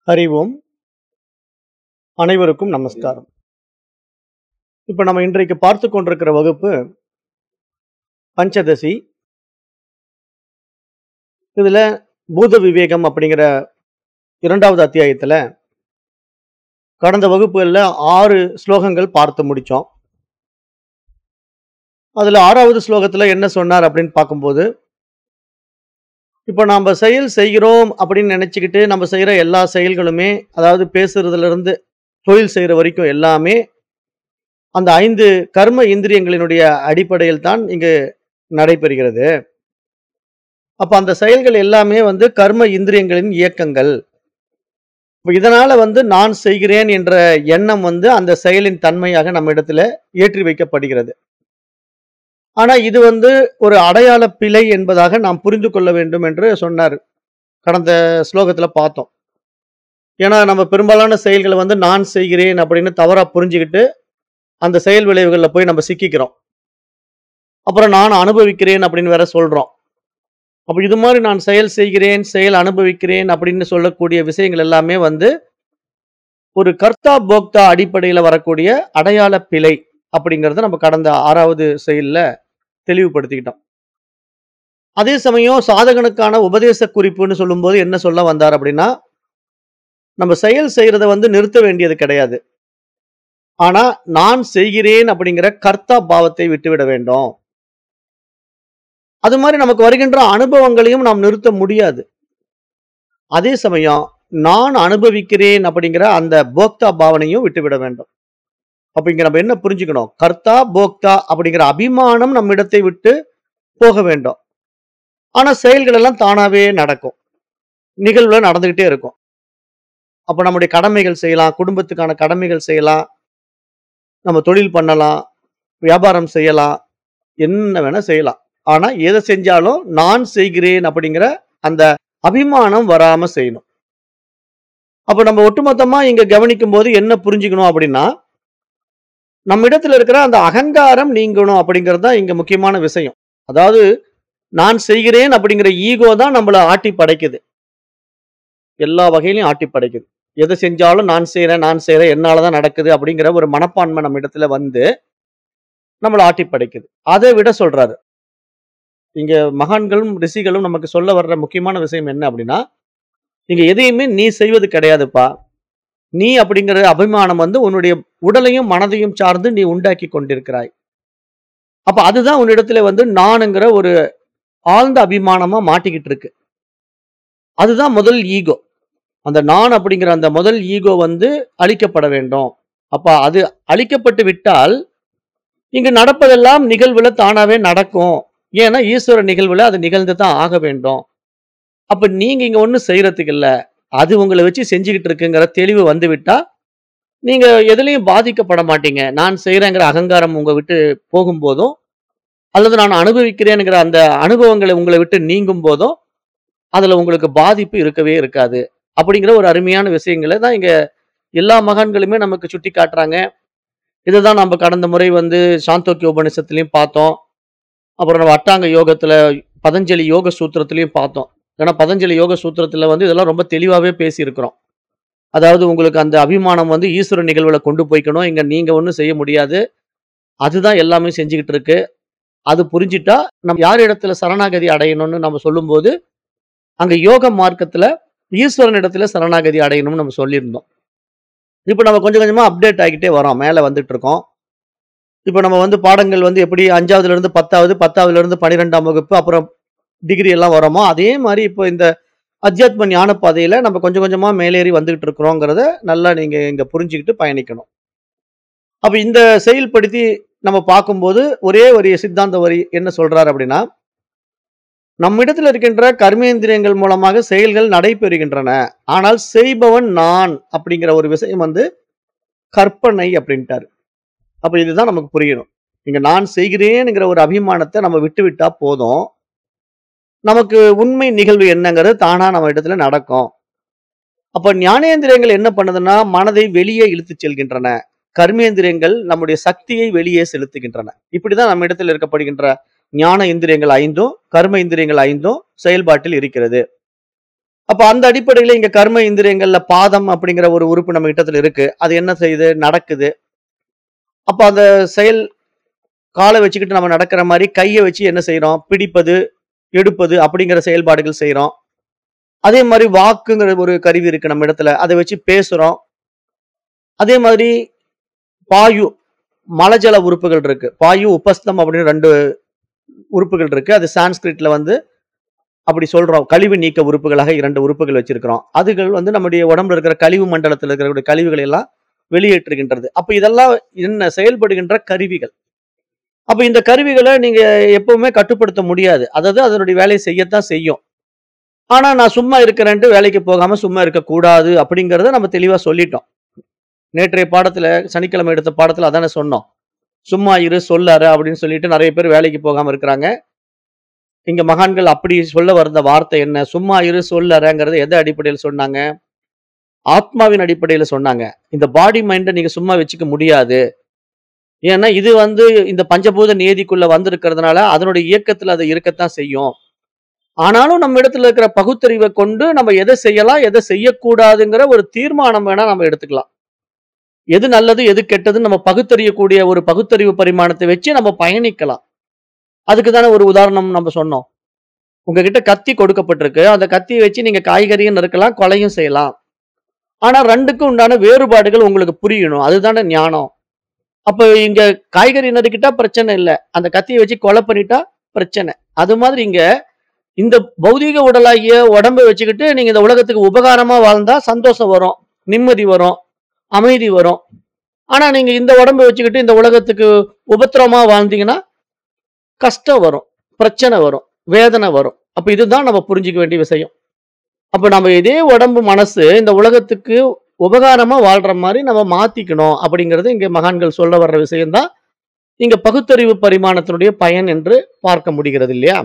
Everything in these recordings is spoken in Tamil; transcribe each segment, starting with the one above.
அறிவோம் அனைவருக்கும் நமஸ்காரம் இப்ப நம்ம இன்றைக்கு பார்த்து கொண்டிருக்கிற வகுப்பு பஞ்சதசி இதுல பூத விவேகம் அப்படிங்கிற இரண்டாவது அத்தியாயத்துல கடந்த வகுப்புகள்ல ஆறு ஸ்லோகங்கள் பார்த்து முடிச்சோம் அதுல ஆறாவது ஸ்லோகத்துல என்ன சொன்னார் அப்படின்னு பார்க்கும்போது இப்போ நம்ம செயல் செய்கிறோம் அப்படின்னு நினைச்சுக்கிட்டு நம்ம செய்யற எல்லா செயல்களுமே அதாவது பேசுறதுல இருந்து தொழில் செய்யற வரைக்கும் எல்லாமே அந்த ஐந்து கர்ம இந்திரியங்களினுடைய அடிப்படையில் தான் இங்கு நடைபெறுகிறது அப்ப அந்த செயல்கள் எல்லாமே வந்து கர்ம இந்திரியங்களின் இயக்கங்கள் இப்ப இதனால வந்து நான் செய்கிறேன் என்ற எண்ணம் வந்து அந்த செயலின் தன்மையாக நம்ம இடத்துல ஏற்றி வைக்கப்படுகிறது ஆனா இது வந்து ஒரு அடையாள பிழை என்பதாக நாம் புரிந்து கொள்ள வேண்டும் என்று சொன்னார் கடந்த ஸ்லோகத்துல பார்த்தோம் ஏன்னா நம்ம பெரும்பாலான செயல்களை வந்து நான் செய்கிறேன் அப்படின்னு தவறா புரிஞ்சுக்கிட்டு அந்த செயல் விளைவுகளில் போய் நம்ம சிக்கிக்கிறோம் அப்புறம் நான் அனுபவிக்கிறேன் அப்படின்னு வேற சொல்றோம் அப்ப இது மாதிரி நான் செயல் செய்கிறேன் செயல் அனுபவிக்கிறேன் அப்படின்னு சொல்லக்கூடிய விஷயங்கள் எல்லாமே வந்து ஒரு கர்த்தா போக்தா அடிப்படையில வரக்கூடிய அடையாள பிழை அப்படிங்கறத நம்ம கடந்த ஆறாவது செயல்ல தெளிவுபடுத்திக்கிட்டோம் அதே சமயம் சாதகனுக்கான உபதேச குறிப்புன்னு சொல்லும்போது என்ன சொல்ல வந்தார் அப்படின்னா நம்ம செயல் செய்யறத வந்து நிறுத்த வேண்டியது கிடையாது ஆனா நான் செய்கிறேன் அப்படிங்கிற கர்த்தா பாவத்தை விட்டுவிட வேண்டும் அது மாதிரி நமக்கு வருகின்ற அனுபவங்களையும் நாம் நிறுத்த முடியாது அதே சமயம் நான் அனுபவிக்கிறேன் அப்படிங்கிற அந்த போக்தா பாவனையும் விட்டுவிட வேண்டும் அப்ப இங்க நம்ம என்ன புரிஞ்சுக்கணும் கர்த்தா போக்தா அப்படிங்கிற அபிமானம் நம்ம இடத்தை விட்டு போக வேண்டும் ஆனா செயல்கள் எல்லாம் தானாவே நடக்கும் நிகழ்வுல நடந்துகிட்டே இருக்கும் அப்ப நம்முடைய கடமைகள் செய்யலாம் குடும்பத்துக்கான கடமைகள் செய்யலாம் நம்ம தொழில் பண்ணலாம் வியாபாரம் செய்யலாம் என்ன வேணா செய்யலாம் ஆனா எதை செஞ்சாலும் நான் செய்கிறேன் அப்படிங்கிற அந்த அபிமானம் வராம செய்யணும் அப்ப நம்ம ஒட்டுமொத்தமா இங்க கவனிக்கும் போது என்ன புரிஞ்சுக்கணும் அப்படின்னா நம்ம இடத்துல இருக்கிற அந்த அகங்காரம் நீங்கணும் அப்படிங்கிறது தான் இங்க முக்கியமான விஷயம் அதாவது நான் செய்கிறேன் அப்படிங்கிற ஈகோ தான் நம்மள ஆட்டி படைக்குது எல்லா வகையிலையும் ஆட்டி படைக்குது எதை செஞ்சாலும் நான் செய்றேன் நான் செய்றேன் என்னாலதான் நடக்குது அப்படிங்கிற ஒரு மனப்பான்மை நம்ம இடத்துல வந்து நம்மள ஆட்டி படைக்குது அதை விட சொல்றாரு இங்க மகான்களும் ரிஷிகளும் நமக்கு சொல்ல வர்ற முக்கியமான விஷயம் என்ன அப்படின்னா நீங்க எதையுமே நீ செய்வது கிடையாதுப்பா நீ அப்படிங்கிற அபிமானம் வந்து உன்னுடைய உடலையும் மனதையும் சார்ந்து நீ உண்டாக்கி கொண்டிருக்கிறாய் அப்ப அதுதான் உன்னிடத்துல வந்து நானுங்கிற ஒரு ஆழ்ந்த அபிமானமா மாட்டிக்கிட்டு இருக்கு அதுதான் முதல் ஈகோ அந்த நான் அப்படிங்கிற அந்த முதல் ஈகோ வந்து அழிக்கப்பட வேண்டும் அப்ப அது அழிக்கப்பட்டு விட்டால் இங்கு நடப்பதெல்லாம் நிகழ்வுல தானாவே நடக்கும் ஏன்னா ஈஸ்வர நிகழ்வுல அது நிகழ்ந்து தான் ஆக வேண்டும் அப்ப நீங்க இங்க ஒண்ணும் செய்யறதுக்கு இல்ல அது உங்களை வச்சு செஞ்சுக்கிட்டு இருக்குங்கிற தெளிவு வந்து விட்டா நீங்க எதுலயும் பாதிக்கப்பட மாட்டீங்க நான் செய்யறேங்கிற அகங்காரம் உங்க விட்டு போகும்போதும் அல்லது நான் அனுபவிக்கிறேங்கிற அந்த அனுபவங்களை உங்களை விட்டு நீங்கும் போதும் அதுல உங்களுக்கு பாதிப்பு இருக்கவே இருக்காது அப்படிங்கிற ஒரு அருமையான விஷயங்களை தான் இங்க எல்லா மகான்களுமே நமக்கு சுட்டி காட்டுறாங்க இதுதான் நம்ம கடந்த முறை வந்து சாந்தோக்கிய உபநிஷத்துலயும் பார்த்தோம் அப்புறம் நம்ம அட்டாங்க யோகத்துல பதஞ்சலி யோக சூத்திரத்திலையும் பார்த்தோம் ஏன்னா பதஞ்சலி யோக சூத்திரத்துல வந்து இதெல்லாம் ரொம்ப தெளிவாவே பேசியிருக்கிறோம் அதாவது உங்களுக்கு அந்த அபிமானம் வந்து ஈஸ்வர நிகழ்வுல கொண்டு போய்க்கணும் இங்க நீங்க ஒன்றும் செய்ய முடியாது அதுதான் எல்லாமே செஞ்சுக்கிட்டு இருக்கு அது புரிஞ்சிட்டா நம்ம யார் இடத்துல சரணாகதி அடையணும்னு நம்ம சொல்லும்போது அங்க யோக மார்க்கத்துல ஈஸ்வரன் இடத்துல சரணாகதி அடையணும்னு நம்ம சொல்லியிருந்தோம் இப்போ நம்ம கொஞ்சம் கொஞ்சமா அப்டேட் ஆகிட்டே வரோம் மேலே வந்துட்டு இருக்கோம் இப்போ நம்ம வந்து பாடங்கள் வந்து எப்படி அஞ்சாவதுல இருந்து பத்தாவது பத்தாவதுல இருந்து பன்னிரெண்டாம் வகுப்பு அப்புறம் டிகிரி எல்லாம் வரோமோ அதே மாதிரி இப்போ இந்த அத்தியாத்ம ஞான பாதையில நம்ம கொஞ்சம் கொஞ்சமா மேலேறி வந்துகிட்டு இருக்கிறோங்கிறத நல்லா நீங்க இங்க புரிஞ்சுக்கிட்டு பயணிக்கணும் அப்ப இந்த செயல்படுத்தி நம்ம பார்க்கும்போது ஒரே ஒரு சித்தாந்த வரி என்ன சொல்றாரு அப்படின்னா நம்மிடத்தில் இருக்கின்ற கர்மேந்திரியங்கள் மூலமாக செயல்கள் நடைபெறுகின்றன ஆனால் செய்பவன் நான் அப்படிங்கிற ஒரு விஷயம் வந்து கற்பனை அப்படின்ட்டாரு அப்ப இதுதான் நமக்கு புரியணும் இங்க நான் செய்கிறேனுங்கிற ஒரு அபிமானத்தை நம்ம விட்டு விட்டா போதும் நமக்கு உண்மை நிகழ்வு என்னங்கிறது தானா நம்ம இடத்துல நடக்கும் அப்ப ஞானேந்திரியங்கள் என்ன பண்ணுதுன்னா மனதை வெளியே இழுத்து செல்கின்றன கர்மேந்திரியங்கள் நம்முடைய சக்தியை வெளியே செலுத்துகின்றன இப்படிதான் நம்ம இடத்தில் இருக்கப்படுகின்ற ஞான இந்திரியங்கள் ஐந்தும் கர்ம இந்திரியங்கள் ஐந்தும் செயல்பாட்டில் இருக்கிறது அப்ப அந்த அடிப்படையில இங்க கர்ம இந்திரியங்கள்ல பாதம் அப்படிங்கிற ஒரு உறுப்பு நம்ம இடத்துல இருக்கு. அது என்ன செய்யுது? நடக்குது. அப்ப அந்த செயல் கால வச்சுக்கிட்டு நம்ம நடக்கிற மாரி கைய வச்சு என்ன செய்றோம்? பிடிப்பது, எடுப்பது அப்படிங்கிற செயல்பாடுகள் செய்றோம். அதே மாரி வாக்குங்கிற ஒரு கருவி இருக்கு நம்ம இடத்துல. அத வச்சு பேசுறோம். அதே மாதிரி பாயு, மலஜல உறுப்புகள் இருக்கு. பாயு, உபஸ்தம் அப்படின்னு 2 உறுப்புகள் இருக்கு. அது சான்ஸ்கிரிட்ல வந்து அப்படி சொல்றோம். கழிவு நீக்க உறுப்புகளாக 2 உறுப்புகள் வச்சிருக்கிறோம். அதுகள் வந்து நம்முடைய உடம்புல இருக்கிற கழிவு மண்டலத்துல இருக்கிற கழிவுகளை எல்லாம் வெளியேற்றுகின்றது. அப்ப இதெல்லாம் என்ன செயல்படுகின்ற கருவிகள். அப்ப இந்த கருவிகள நீங்க எப்பவுமே கட்டுப்படுத்த முடியாது. அதாவது அதனுடைய வேலைய செய்யத்தான் செய்யும். ஆனா நான் சும்மா இருக்கிறேன்ட்டு வேலைக்கு போகாம சும்மா இருக்கக்கூடாது அப்படிங்கிறத நம்ம தெளிவா சொல்லிட்டோம். நேற்றைய பாடத்துல சனிக்கிழமை எடுத்த பாடத்துல அதானே சொன்னோம். சும்மா இரு, சொல்லாரு அப்படின்னு சொல்லிட்டு நெறைய பேர் வேலைக்கு போகாம இருக்கிறாங்க. இங்க மகான்கள் அப்படி சொல்ல வந்த வார்த்தை என்ன? சும்மா இரு, சொல்லறங்கிறத எத அடிப்படையில சொன்னாங்க? ஆத்மாவின் அடிப்படையில சொன்னாங்க. இந்த பாடி மைண்ட நீங்க சும்மா வச்சுக்க முடியாது. ஏன்னா இது வந்து இந்த பஞ்சபூத நியதிக்குள்ள வந்திருக்கிறதுனால அதனுடைய இயக்கத்துல அது இருக்கத்தான் செய்யும். ஆனாலும் நம்ம இடத்துல இருக்கிற பகுத்தறிவ கொண்டு நம்ம எத செய்யலாம், எத செய்யக்கூடாதுங்கிற ஒரு தீர்மானம் வேணா நம்ம எடுத்துக்கலாம். எது நல்லது, எது கெட்டதுன்னு நம்ம பகுத்தறியக்கூடிய ஒரு பகுத்தறிவு பரிமாணத்த வச்சு நம்ம பயணிக்கலாம். அதுக்கு தானே ஒரு உதாரணம் நம்ம சொன்னோம். உங்ககிட்ட கத்தி கொடுக்கப்பட்டிருக்கு. அந்த கத்திய வச்சு நீங்க காய்கறியும் நறுக்கலாம், கொலையும் செய்யலாம். ஆனா 2க்கும் உண்டான வேறுபாடுகள் உங்களுக்கு புரியணும். அதுதானே ஞானம். அப்ப இங்க காய்கறி நறுக்கிட்டா பிரச்சனை இல்ல. அந்த கத்திய வச்சு கொலை பண்ணிட்டா பிரச்சனை. அது மாதிரி இங்க இந்த பௌதீக உடலாகிய உடம்ப வச்சுக்கிட்டு நீங்க இந்த உலகத்துக்கு உபகாரமா வாழ்ந்தா சந்தோஷம் வரும். நிம்மதி வரும். அமைதி வரும். ஆனா நீங்க இந்த உடம்ப வச்சுக்கிட்டு இந்த உலகத்துக்கு உபத்திரவமா வாழ்ந்தீங்கன்னா, கஷ்டம் வரும். பிரச்சனை வரும். வேதனை வரும். அப்ப இதுதான் நம்ம புரிஞ்சுக்க வேண்டிய விஷயம். அப்ப நம்ம இதே உடம்பு, மனசு இந்த உலகத்துக்கு உபகாரமா வாழ்ற மாரி நம்ம மாத்திக்கணும் அப்படிங்கிறது இங்க மகான்கள் சொல்ல வர்ற விஷயம் தான், இங்க பகுத்தறிவு பரிமாணத்தினுடைய பயன் என்று பார்க்க முடிகிறது இல்லையா?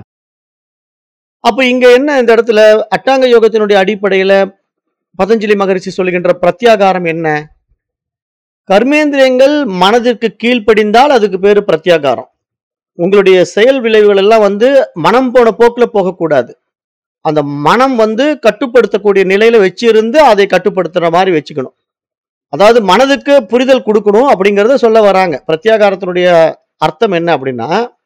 அப்ப இங்க என்ன இந்த இடத்துல அட்டாங்க யோகத்தினுடைய அடிப்படையில பதஞ்சலி மகரிஷி சொல்லுகின்ற பிரத்யாகாரம் என்ன? கர்மேந்திரியங்கள் மனதிற்கு கீழ்ப்படிந்தால் அதுக்கு பேரு பிரத்யாகாரம். உங்களுடைய செயல் விளைவுகள் எல்லாம் வந்து மனம் போன போக்குல போகக்கூடாது. அந்த மனம் வந்து கட்டுப்படுத்தக்கூடிய நிலையில வச்சிருந்து அதை கட்டுப்படுத்துற மாரி வச்சுக்கணும். அதாவது மனதுக்கு புரிதல் குடுக்கணும் அப்படிங்கிறத சொல்ல வராங்க. பிரத்யாகாரத்தினுடைய அர்த்தம் என்ன அப்படின்னா,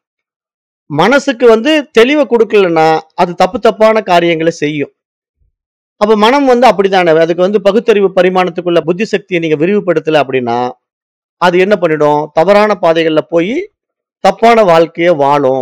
மனசுக்கு வந்து தெளிவ குடுக்கலன்னா, அது தப்பு தப்பான காரியங்கள செய்யும். அப்ப மனம் வந்து அப்படித்தானே. அதுக்கு வந்து பகுத்தறிவு பரிமாணத்துக்குள்ள புத்தி சக்திய நீங்க விரிவுபடுத்தல அப்படின்னா, அது என்ன பண்ணிடும்? தவறான பாதைகள்ல போயி தப்பான வாழ்க்கைய வாழும்.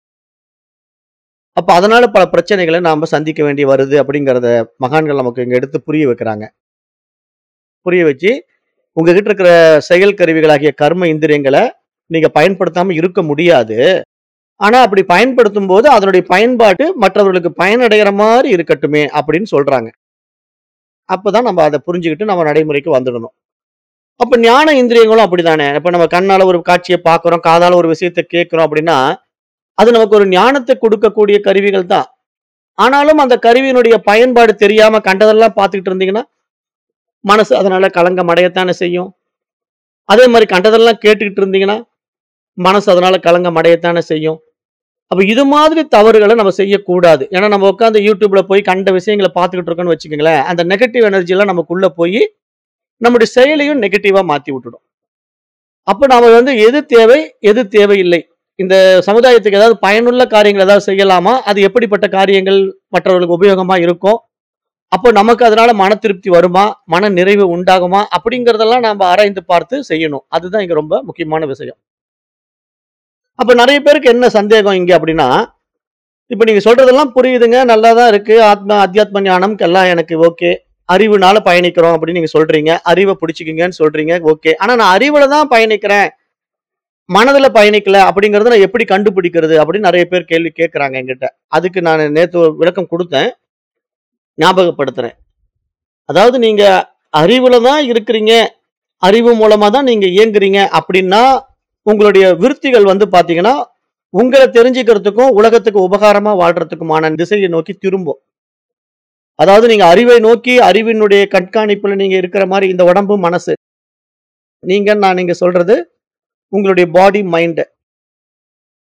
அப்ப அதனால பல பிரச்சனைகள நாம சந்திக்க வேண்டி வருது அப்படிங்கிறத மகான்கள் நமக்கு இங்க எடுத்து புரிய வைக்கிறாங்க. புரிய வச்சு, உங்ககிட்ட இருக்கிற செயல் கருவிகளாகிய கர்ம இந்திரியங்கள நீங்க பயன்படுத்தாம இருக்க முடியாது. ஆனா அப்படி பயன்படுத்தும்போது அதனுடைய பயன்பாடு மற்றவர்களுக்கு பயனடைகிற மாரி இருக்கட்டுமே அப்படின்னு சொல்றாங்க. அப்பதான் நம்ம அத புரிஞ்சுகிட்டு நம்ம நடைமுறைக்கு வந்துடணும். அப்ப ஞான இந்திரியங்களும் அப்படித்தானே. இப்ப நம்ம கண்ணால ஒரு காட்சிய பார்க்கிறோம், காதால ஒரு விஷயத்த கேட்கிறோம் அப்படின்னா, அது நமக்கு ஒரு ஞானத்த குடுக்கக்கூடிய கருவிகள் தான். ஆனாலும் அந்த கருவியினுடைய பயன்பாடு தெரியாம கண்டதெல்லாம் பார்த்துக்கிட்டு இருந்தீங்கன்னா, மனசு அதனால களங்கம் அடையத்தானே செய்யும். அதே மாரி கண்டதெல்லாம் கேட்டுக்கிட்டு இருந்தீங்கன்னா, மனசு அதனால களங்கம் அடையத்தானே செய்யும். அப்ப இது மாதிரி தவறுகள நம்ம செய்யக்கூடாது. ஏன்னா நம்ம உட்கார்ந்து YouTubeல போய் கண்ட விஷயங்கள பார்த்துக்கிட்டு இருக்கோம்னு வச்சுக்கங்களேன், அந்த நெகட்டிவ் எனர்ஜி எல்லாம் நமக்குள்ள போயி, நம்முடைய செயலையும் நெகட்டிவா மாத்தி விட்டுடும். அப்ப நாம வந்து எது தேவை, எது தேவையில்லை. இந்த சமுதாயத்துக்கு ஏதாவது பயனுள்ள காரியங்கள் ஏதாவது செய்யலாமா? அது எப்படிப்பட்ட காரியங்கள் மற்றவர்களுக்கு உபயோகமா இருக்கும்? அப்போ நமக்கு அதனால மன திருப்தி வருமா? மன நிறைவு உண்டாகுமா? அப்படிங்கிறதெல்லாம் நாம ஆராய்ந்து பார்த்து செய்யணும். அதுதான் இங்க ரொம்ப முக்கியமான விஷயம். அப்ப நெறைய பேருக்கு என்ன சந்தேகம் இங்க அப்படின்னா, இப்ப நீங்க சொல்றதெல்லாம் புரியுதுங்க. நல்லா தான் இருக்கு. ஆத்ம அத்தியாத்ம ஞானம் எல்லாம் எனக்கு ஓகே. அறிவுனால பயணிக்கிறோம் அப்படின்னு நீங்க சொல்றீங்க. அறிவ புடிச்சுக்கங்கன்னு சொல்றீங்க. ஓகே. ஆனா நான் அறிவுல தான் பயணிக்கிறேன். மனதுல பயணிக்கல அப்படிங்கிறத நான் எப்படி கண்டுபிடிக்கிறது? அப்படின்னு நெறைய பேர் கேள்வி கேட்கறாங்க என்கிட்ட. அதுக்கு நானு நேத்து ஒரு விளக்கம் குடுத்தேன். ஞாபகப்படுத்துறேன். அதாவது நீங்க அறிவுல தான் இருக்கிறீங்க. அறிவு மூலமா தான் நீங்க இயங்குறீங்க அப்படின்னா, உங்களுடைய விருத்திகள் வந்து பார்த்தீங்கன்னா, உங்கள தெரிஞ்சுக்கிறதுக்கும், உலகத்துக்கு உபகாரமா வாழ்றதுக்குமான திசைய நோக்கி திரும்பும். அதாவது நீங்க அறிவை நோக்கி, அறிவினுடைய கண்காணிப்புல நீங்க இருக்கிற மாரி இந்த உடம்பு, மனசு. நீங்க நான் நீங்க சொல்றது உங்களுடைய பாடி, மைண்ட்.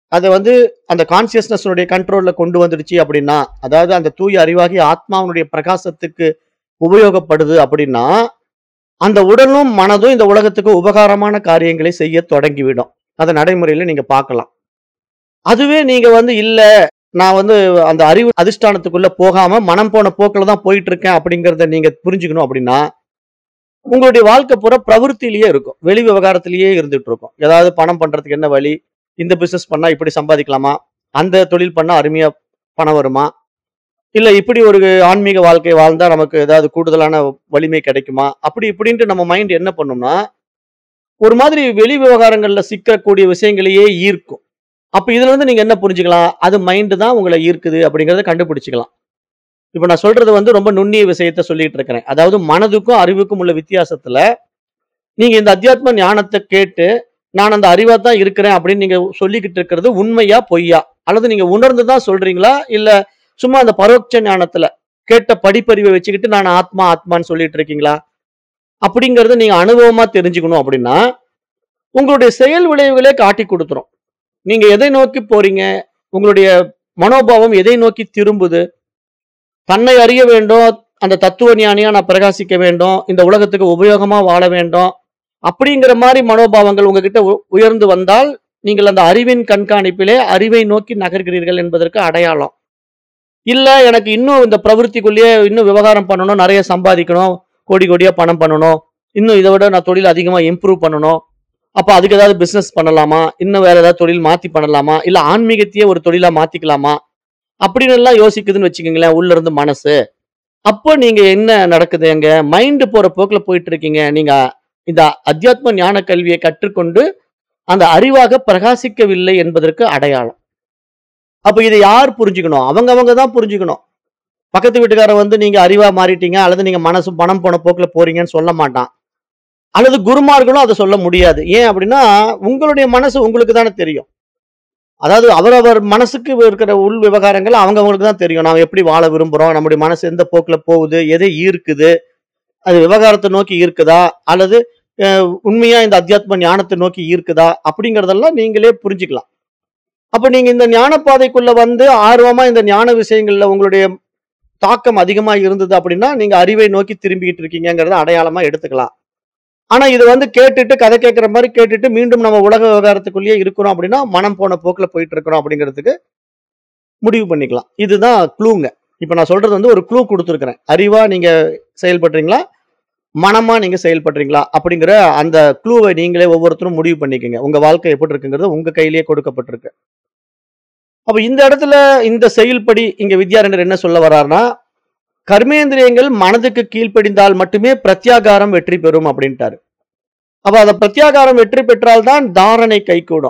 அத வந்து அந்த கான்ஷியஸ்னஸ்னுடைய கண்ட்ரோல்ல கொண்டு வந்துடுச்சு அப்படின்னா, அதாவது அந்த தூய அறிவாகிய ஆத்மாவினுடைய பிரகாசத்துக்கு உபயோகப்படுது அப்படின்னா, அந்த உடலும், மனதும் இந்த உலகத்துக்கு உபகாரமான காரியங்களை செய்யத் தொடங்கிவிடும். அத நடைமுறையில நீங்க பார்க்கலாம். அதுவே நீங்க வந்து இல்ல, நான் வந்து அந்த அறிவு அதிஷ்டானத்துக்குள்ள போகாம மனம் போன போக்குல தான் போயிட்டு இருக்கேன் அப்படிங்கிறத நீங்க புரிஞ்சுக்கணும் அப்படின்னா, உங்களுடைய வாழ்க்கை பூரா பிரவிற்த்தியிலேயே இருக்கும். வெளி விவகாரத்திலேயே இருந்துட்டு இருக்கும். ஏதாவது பணம் பண்றதுக்கு என்ன வழி? இந்த பிசினஸ் பண்ணா இப்படி சம்பாதிக்கலாமா? அந்த தொழில் பண்ணா அருமையா பணம் வருமா? இல்ல இப்படி ஒரு ஆன்மீக வாழ்க்கை வாழ்ந்தா நமக்கு ஏதாவது கூடுதலான வலிமை கிடைக்குமா? அப்படி இப்படின்ட்டு நம்ம மைண்ட் என்ன பண்ணும்னா, ஒரு மாதிரி வெளி விவகாரங்கள்ல சிக்கக்கூடிய விஷயங்களையே ஈர்க்கும். அப்ப இதுல இருந்து நீங்க என்ன புரிஞ்சுக்கலாம்? அது மைண்ட் தான் உங்கள ஈர்க்குது அப்படிங்கிறத கண்டுபிடிச்சுக்கலாம். இப்ப நான் சொல்றது வந்து ரொம்ப நுண்ணிய விஷயத்த சொல்லிட்டு இருக்கிறேன். அதாவது மனதுக்கும், அறிவுக்கும் உள்ள வித்தியாசத்துல, நீங்க இந்த அத்தியாத்ம ஞானத்த கேட்டு, நான் அந்த அறிவா தான் இருக்கிறேன் அப்படின்னு நீங்க சொல்லிக்கிட்டு இருக்கிறது உண்மையா? பொய்யா? அல்லது நீங்க உணர்ந்து தான் சொல்றீங்களா? இல்ல சும்மா அந்த பரோட்ச ஞானத்துல கேட்ட படிப்பறிவை வச்சுக்கிட்டு நான் ஆத்மா, ஆத்மான்னு சொல்லிட்டு இருக்கீங்களா? அப்படிங்கிறத நீங்க அனுபவமா தெரிஞ்சுக்கணும் அப்படின்னா, உங்களுடைய செயல் விளைவுகளே காட்டிக் குடுத்துரும். நீங்க எதை நோக்கி போறீங்க? உங்களுடைய மனோபாவம் எதை நோக்கி திரும்புது? தன்னை அறிய வேண்டும். அந்த தத்துவ ஞானியா நான் பிரகாசிக்க வேண்டும். இந்த உலகத்துக்கு உபயோகமா வாழ வேண்டும். அப்படிங்கிற மாரி மனோபாவங்கள் உங்ககிட்ட உ உயர்ந்து வந்தால், நீங்கள் அந்த அறிவின் கண்காணிப்பிலே அறிவை நோக்கி நகர்கிறீர்கள் என்பதற்கு அடையாளம். இல்ல எனக்கு இன்னும் இந்த பிரவிற்த்திக்குள்ளேயே இன்னும் விவகாரம் பண்ணணும், நெறைய சம்பாதிக்கணும், கோடி கோடியா பணம் பண்ணணும். இன்னும் இத விட நான் தொழில் அதிகமா இம்ப்ரூவ் பண்ணணும். அப்ப அதுக்கு ஏதாவது பிசினஸ் பண்ணலாமா? இன்னும் வேற ஏதாவது தொழில் மாத்தி பண்ணலாமா? இல்ல ஆன்மீகத்தையே ஒரு தொழிலா மாத்திக்கலாமா? அப்படின்னு எல்லாம் யோசிக்குதுன்னு வச்சுக்கங்களேன், உள்ள இருந்து மனசு. அப்போ நீங்க என்ன நடக்குது அங்க? மைண்ட் போற போக்குல போயிட்டு இருக்கீங்க. நீங்க இந்த அத்தியாத்ம ஞான கல்விய கற்றுக்கொண்டு, அந்த அறிவாக பிரகாசிக்கவில்லை என்பதற்கு அடையாளம். அப்ப இத யார் புரிஞ்சுக்கணும்? அவங்க அவங்க தான் புரிஞ்சுக்கணும். பக்கத்து வீட்டுக்காரன் வந்து நீங்க அறிவா மாறிட்டீங்க, அல்லது நீங்க மனசு பணம் போன போக்குல போறீங்கன்னு சொல்ல மாட்டான். அல்லது குருமார்களும் அத சொல்ல முடியாது. ஏன் அப்படின்னா, உங்களுடைய மனசு உங்களுக்கு தானே தெரியும். அதாவது அவரவர் மனசுக்கு இருக்கிற உள் விவகாரங்கள் அவங்க அவங்களுக்கு தான் தெரியும். நாம எப்படி வாழ விரும்புறோம்? நம்முடைய மனசு எந்த போக்குல போகுது? எதை ஈர்க்குது? அது விவகாரத்த நோக்கி ஈர்க்குதா? அல்லது அ உண்மையா இந்த அத்தியாத்ம ஞானத்த நோக்கி ஈர்க்குதா? அப்படிங்கிறதெல்லாம் நீங்களே புரிஞ்சுக்கலாம். அப்ப நீங்க இந்த ஞான பாதைக்குள்ள வந்து ஆர்வமா இந்த ஞான விஷயங்கள்ல உங்களுடைய தாக்கம் அதிகமா இருந்தது அப்படின்னா, நீங்க அறிவை நோக்கி திரும்பிக்கிட்டு இருக்கீங்கங்கிறத அடையாளமா எடுத்துக்கலாம். ஆனா இத வந்து கேட்டுட்டு கதை கேட்கிற மாரி கேட்டுட்டு மீண்டும் நம்ம உலக விவகாரத்துக்குள்ளேயே இருக்கிறோம் அப்படின்னா, மனம் போன போக்குல போயிட்டு இருக்கிறோம் அப்படிங்கிறதுக்கு முடிவு பண்ணிக்கலாம். இதுதான் க்ளூங்க. இப்ப நான் சொல்றது வந்து ஒரு க்ளூ குடுத்திருக்கிறேன். அறிவா நீங்க செயல்படுறீங்களா? மனமா நீங்க செயல்படுறீங்களா? அப்படிங்கிற அந்த க்ளூவ நீங்களே ஒவ்வொருத்தரும் முடிவு பண்ணிக்கங்க. உங்க வாழ்க்கை எப்படி இருக்குங்கிறது உங்க கையிலேயே கொடுக்கப்பட்டிருக்கு. அப்ப இந்த இடத்துல இந்த செயல்படி இங்க வித்யாரண்யர் என்ன சொல்ல வர்றார்ன்னா, கர்மேந்திரியங்கள் மனதுக்கு கீழ்ப்படிந்தால் மட்டுமே பிரத்யாகாரம் வெற்றி பெறும் அப்படின்ட்டாரு. அப்ப அந்த பிரத்யாகாரம் வெற்றி பெற்றால் தான் தாரணை கைகூடும்.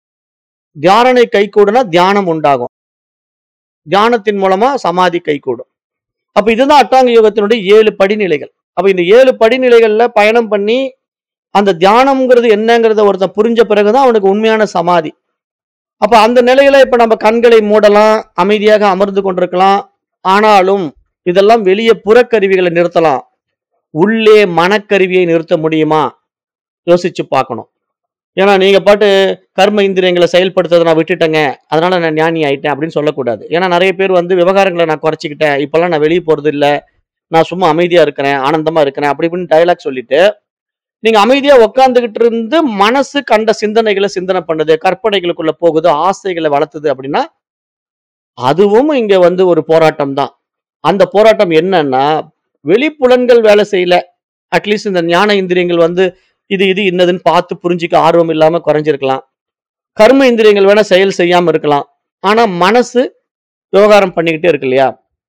தியாரணை கைகூடுனா தியானம் உண்டாகும். தியானத்தின் மூலமா சமாதி கைகூடும். அப்ப இதுதான் அட்டாங்க யோகத்தினுடைய 7 படிநிலைகள். அப்ப இந்த 7 படிநிலைகள்ல பயணம் பண்ணி, அந்த தியானம்ங்கிறது என்னங்கிறத ஒருத்தன் புரிஞ்ச பிறகு தான் அவனுக்கு உண்மையான சமாதி. அப்ப அந்த நிலையில இப்ப நம்ம கண்களை மூடலாம், அமைதியாக அமர்ந்து கொண்டிருக்கலாம். ஆனாலும் இதெல்லாம் வெளிய புறக்கருவிகள நிறுத்தலாம். உள்ளே மனக்கருவியை நிறுத்த முடியுமா? யோசிச்சு பார்க்கணும். ஏன்னா நீங்க பாட்டு கர்ம இந்திரியங்கள செயல்படுத்துறத நான் விட்டுட்டேங்க. அதனால நான் ஞானி ஆயிட்டேன் அப்படின்னு சொல்லக்கூடாது. ஏன்னா நெறைய பேர் வந்து விவகாரங்கள நான் குறைச்சுக்கிட்டேன். இப்பல்லாம் நான் வெளிய போறது இல்ல. நான் சும்மா அமைதியா இருக்கிறேன், ஆனந்தமா இருக்கிறேன் அப்படி இப்படின்னு டயலாக் சொல்லிட்டு, நீங்க அமைதியா உட்கார்ந்துகிட்டு இருந்து மனசு கண்ட சிந்தனைகள சிந்தனை பண்ணுது, கற்பனைகளுக்குள்ள போகுது, ஆசைகள வளர்த்துது அப்படின்னா, அதுவும் இங்க வந்து ஒரு போராட்டம் தான். அந்த போராட்டம் என்னன்னா, வெளிப்புலன்கள் வேலை செய்யல. அட்லீஸ்ட் இந்த ஞான இந்திரியங்கள் வந்து இது இது இன்னதுன்னு பார்த்து புரிஞ்சுக்க ஆர்வம் இல்லாம குறைஞ்சிருக்கலாம். கர்ம இந்திரியங்கள் வேணா செயல் செய்யாம இருக்கலாம். ஆனா மனசு விவகாரம் பண்ணிக்கிட்டே இருக்கு இல்லையா?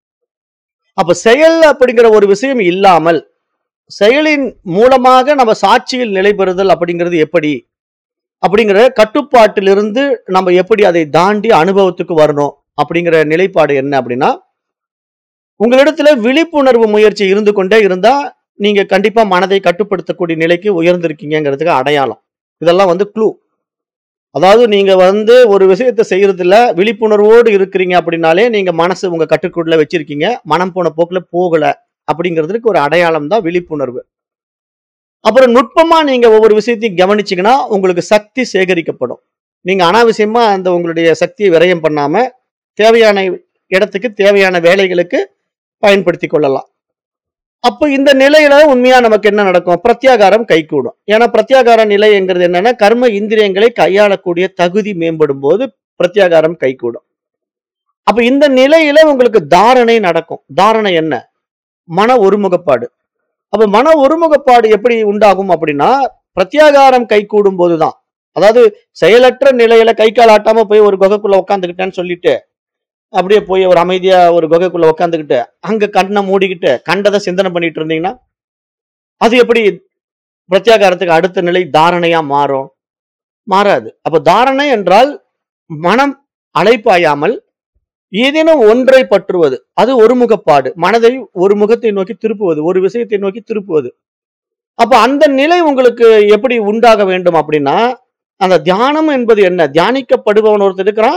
அப்ப செயல் அப்படிங்கிற ஒரு விஷயம் இல்லாமல், செயலின் மூலமாக நம்ம சாட்சியில் நிலை பெறுதல் அப்படிங்கிறது எப்படி? அப்படிங்கிற கட்டுப்பாட்டிலிருந்து நம்ம எப்படி அதை தாண்டி அனுபவத்துக்கு வரணும்? அப்படிங்கிற நிலைப்பாடு என்ன அப்படின்னா, உங்களிடத்துல விழிப்புணர்வு முயற்சி இருந்து கொண்டே இருந்தா, நீங்க கண்டிப்பா மனதை கட்டுப்படுத்தக்கூடிய நிலைக்கு உயர்ந்திருக்கீங்கங்கிறதுக்கு அடையாளம். இதெல்லாம் வந்து க்ளூ. அதாவது நீங்க வந்து ஒரு விஷயத்த செய்யறதுல விழிப்புணர்வோடு இருக்கிறீங்க அப்படின்னாலே, நீங்க மனசு உங்க கட்டுக்குள்ள வச்சிருக்கீங்க. மனம் போன போக்குல போகல. அப்படிங்கிறதுக்கு ஒரு அடையாளம் தான் விழிப்புணர்வு. அப்புறம் நுட்பமா நீங்க ஒவ்வொரு விஷயத்தையும் கவனிச்சீங்கன்னா, உங்களுக்கு சக்தி சேகரிக்கப்படும். நீங்க அனாவசியமா அந்த உங்களுடைய சக்தியை விரயம் பண்ணாம தேவையான இடத்துக்கு தேவையான வேலைகளுக்கு பயன்படுத்தி கொள்ளலாம் அப்போ இந்த நிலையில உண்மையா நமக்கு என்ன நடக்கும் பிரத்யாகாரம் கைகூடும் ஏன்னா பிரத்யாகார நிலைங்கிறது என்னன்னா கர்ம இந்திரியங்களை கையாளக்கூடிய தகுதி மேம்படும் போது பிரத்யாகாரம் கைகூடும் அப்ப இந்த நிலையில உங்களுக்கு தாரணை நடக்கும் தாரணை என்ன மன ஒருமுகப்பாடு அப்ப மன ஒருமுகப்பாடு எப்படி உண்டாகும் அப்படின்னா பிரத்யாகாரம் கைகூடும் போதுதான் அதாவது செயலற்ற நிலையில கை கால் ஆட்டாம போய் ஒரு குகைக்குள்ள உட்காந்துக்கிட்டேன்னு சொல்லிட்டு அப்படியே போய் ஒரு அமைதியா ஒரு குகைக்குள்ள உட்காந்துக்கிட்டு அங்க கண்ணை மூடிக்கிட்டு கண்டதை சிந்தனை பண்ணிட்டு இருந்தீங்கன்னா அது எப்படி பிரத்யாகாரத்துக்கு அடுத்த நிலை தாரணையா மாறும் மாறாது அப்ப தாரணை என்றால் மனம் அலைப்பாயாமல் ஏதேனும் ஒன்றை பற்றுவது அது ஒருமுகப்பாடு மனதை ஒரு முகத்தை நோக்கி திருப்புவது ஒரு விஷயத்தை நோக்கி திருப்புவது அப்ப அந்த நிலை உங்களுக்கு எப்படி உண்டாக வேண்டும் அப்படின்னா அந்த தியானம் என்பது என்ன தியானிக்கப்படுபவன் ஒருத்தர் இருக்கிறான்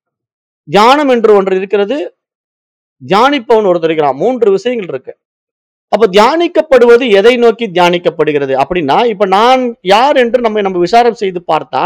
தியானம் என்று ஒன்று இருக்கிறது தியானிப்பவன் ஒருத்தர் இருக்கிறான் மூன்று விஷயங்கள் இருக்கு அப்ப தியானிக்கப்படுவது எதை நோக்கி தியானிக்கப்படுகிறது அப்படின்னா இப்ப நான் யார் என்று நம்ம நம்ம விசாரம் செய்து பார்த்தா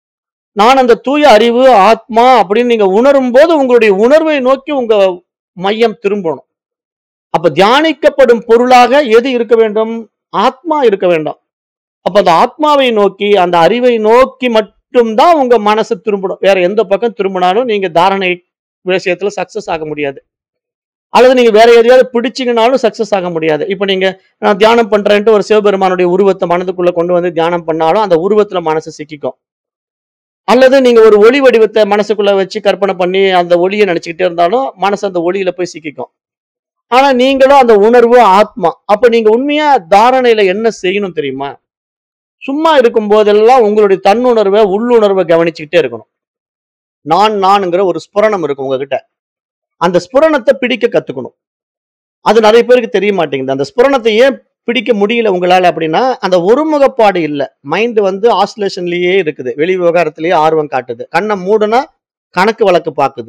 நான் அந்த தூய அறிவு ஆத்மா அப்படின்னு நீங்க உணரும் போது உங்களுடைய உணர்வை நோக்கி உங்க மையம் திரும்பணும் அப்ப தியானிக்கப்படும் பொருளாக எது இருக்க வேண்டும் ஆத்மா இருக்க வேண்டும் அப்ப அந்த ஆத்மாவை நோக்கி அந்த அறிவை நோக்கி மட்டும்தான் உங்க மனசு திரும்பணும் வேற எந்த பக்கம் திரும்பினாலும் நீங்க தாரணை விஷயத்துல சக்சஸ் ஆக முடியாது அல்லது நீங்க வேற எதையாவது பிடிச்சீங்கனாலும் சக்சஸ் ஆக முடியாது இப்ப நீங்க நான் தியானம் பண்றேன்ட்டு ஒரு சிவபெருமானுடைய உருவத்தை மனதுக்குள்ள கொண்டு வந்து தியானம் பண்ணாலும் அந்த உருவத்துல மனசு சிக்கிக்கும் அல்லது நீங்க ஒரு ஒளி வடிவத்தை மனசுக்குள்ள வச்சு கற்பனை பண்ணி அந்த ஒளியை நினைச்சுக்கிட்டே இருந்தாலும் மனசு அந்த ஒளியில போய் சிக்கிக்கும் ஆனா நீங்களும் அந்த உணர்வு ஆத்மா அப்ப நீங்க உண்மையா தாரணையில என்ன செய்யணும் தெரியுமா சும்மா இருக்கும் போதெல்லாம் உங்களுடைய தன்னுணர்வை உள்ளுணர்வை கவனிச்சுக்கிட்டே இருக்கணும் நான் நான்ங்கிற ஒரு ஸ்புரணம் இருக்கும் உங்ககிட்ட அந்த ஸ்புரணத்தை பிடிக்க கத்துக்கணும் அது நிறைய பேருக்கு தெரிய மாட்டேங்குது அந்த ஸ்புரணத்தை ஏன் பிடிக்க முடியல உங்களால அப்படின்னா அந்த ஒருமுகப்பாடு இல்ல மைண்ட் வந்து ஆசிலேஷன்லயே இருக்குது வெளி விவகாரத்திலேயே ஆர்வம் காட்டுது கண்ணை மூடுனா கணக்கு வழக்கு பாக்குது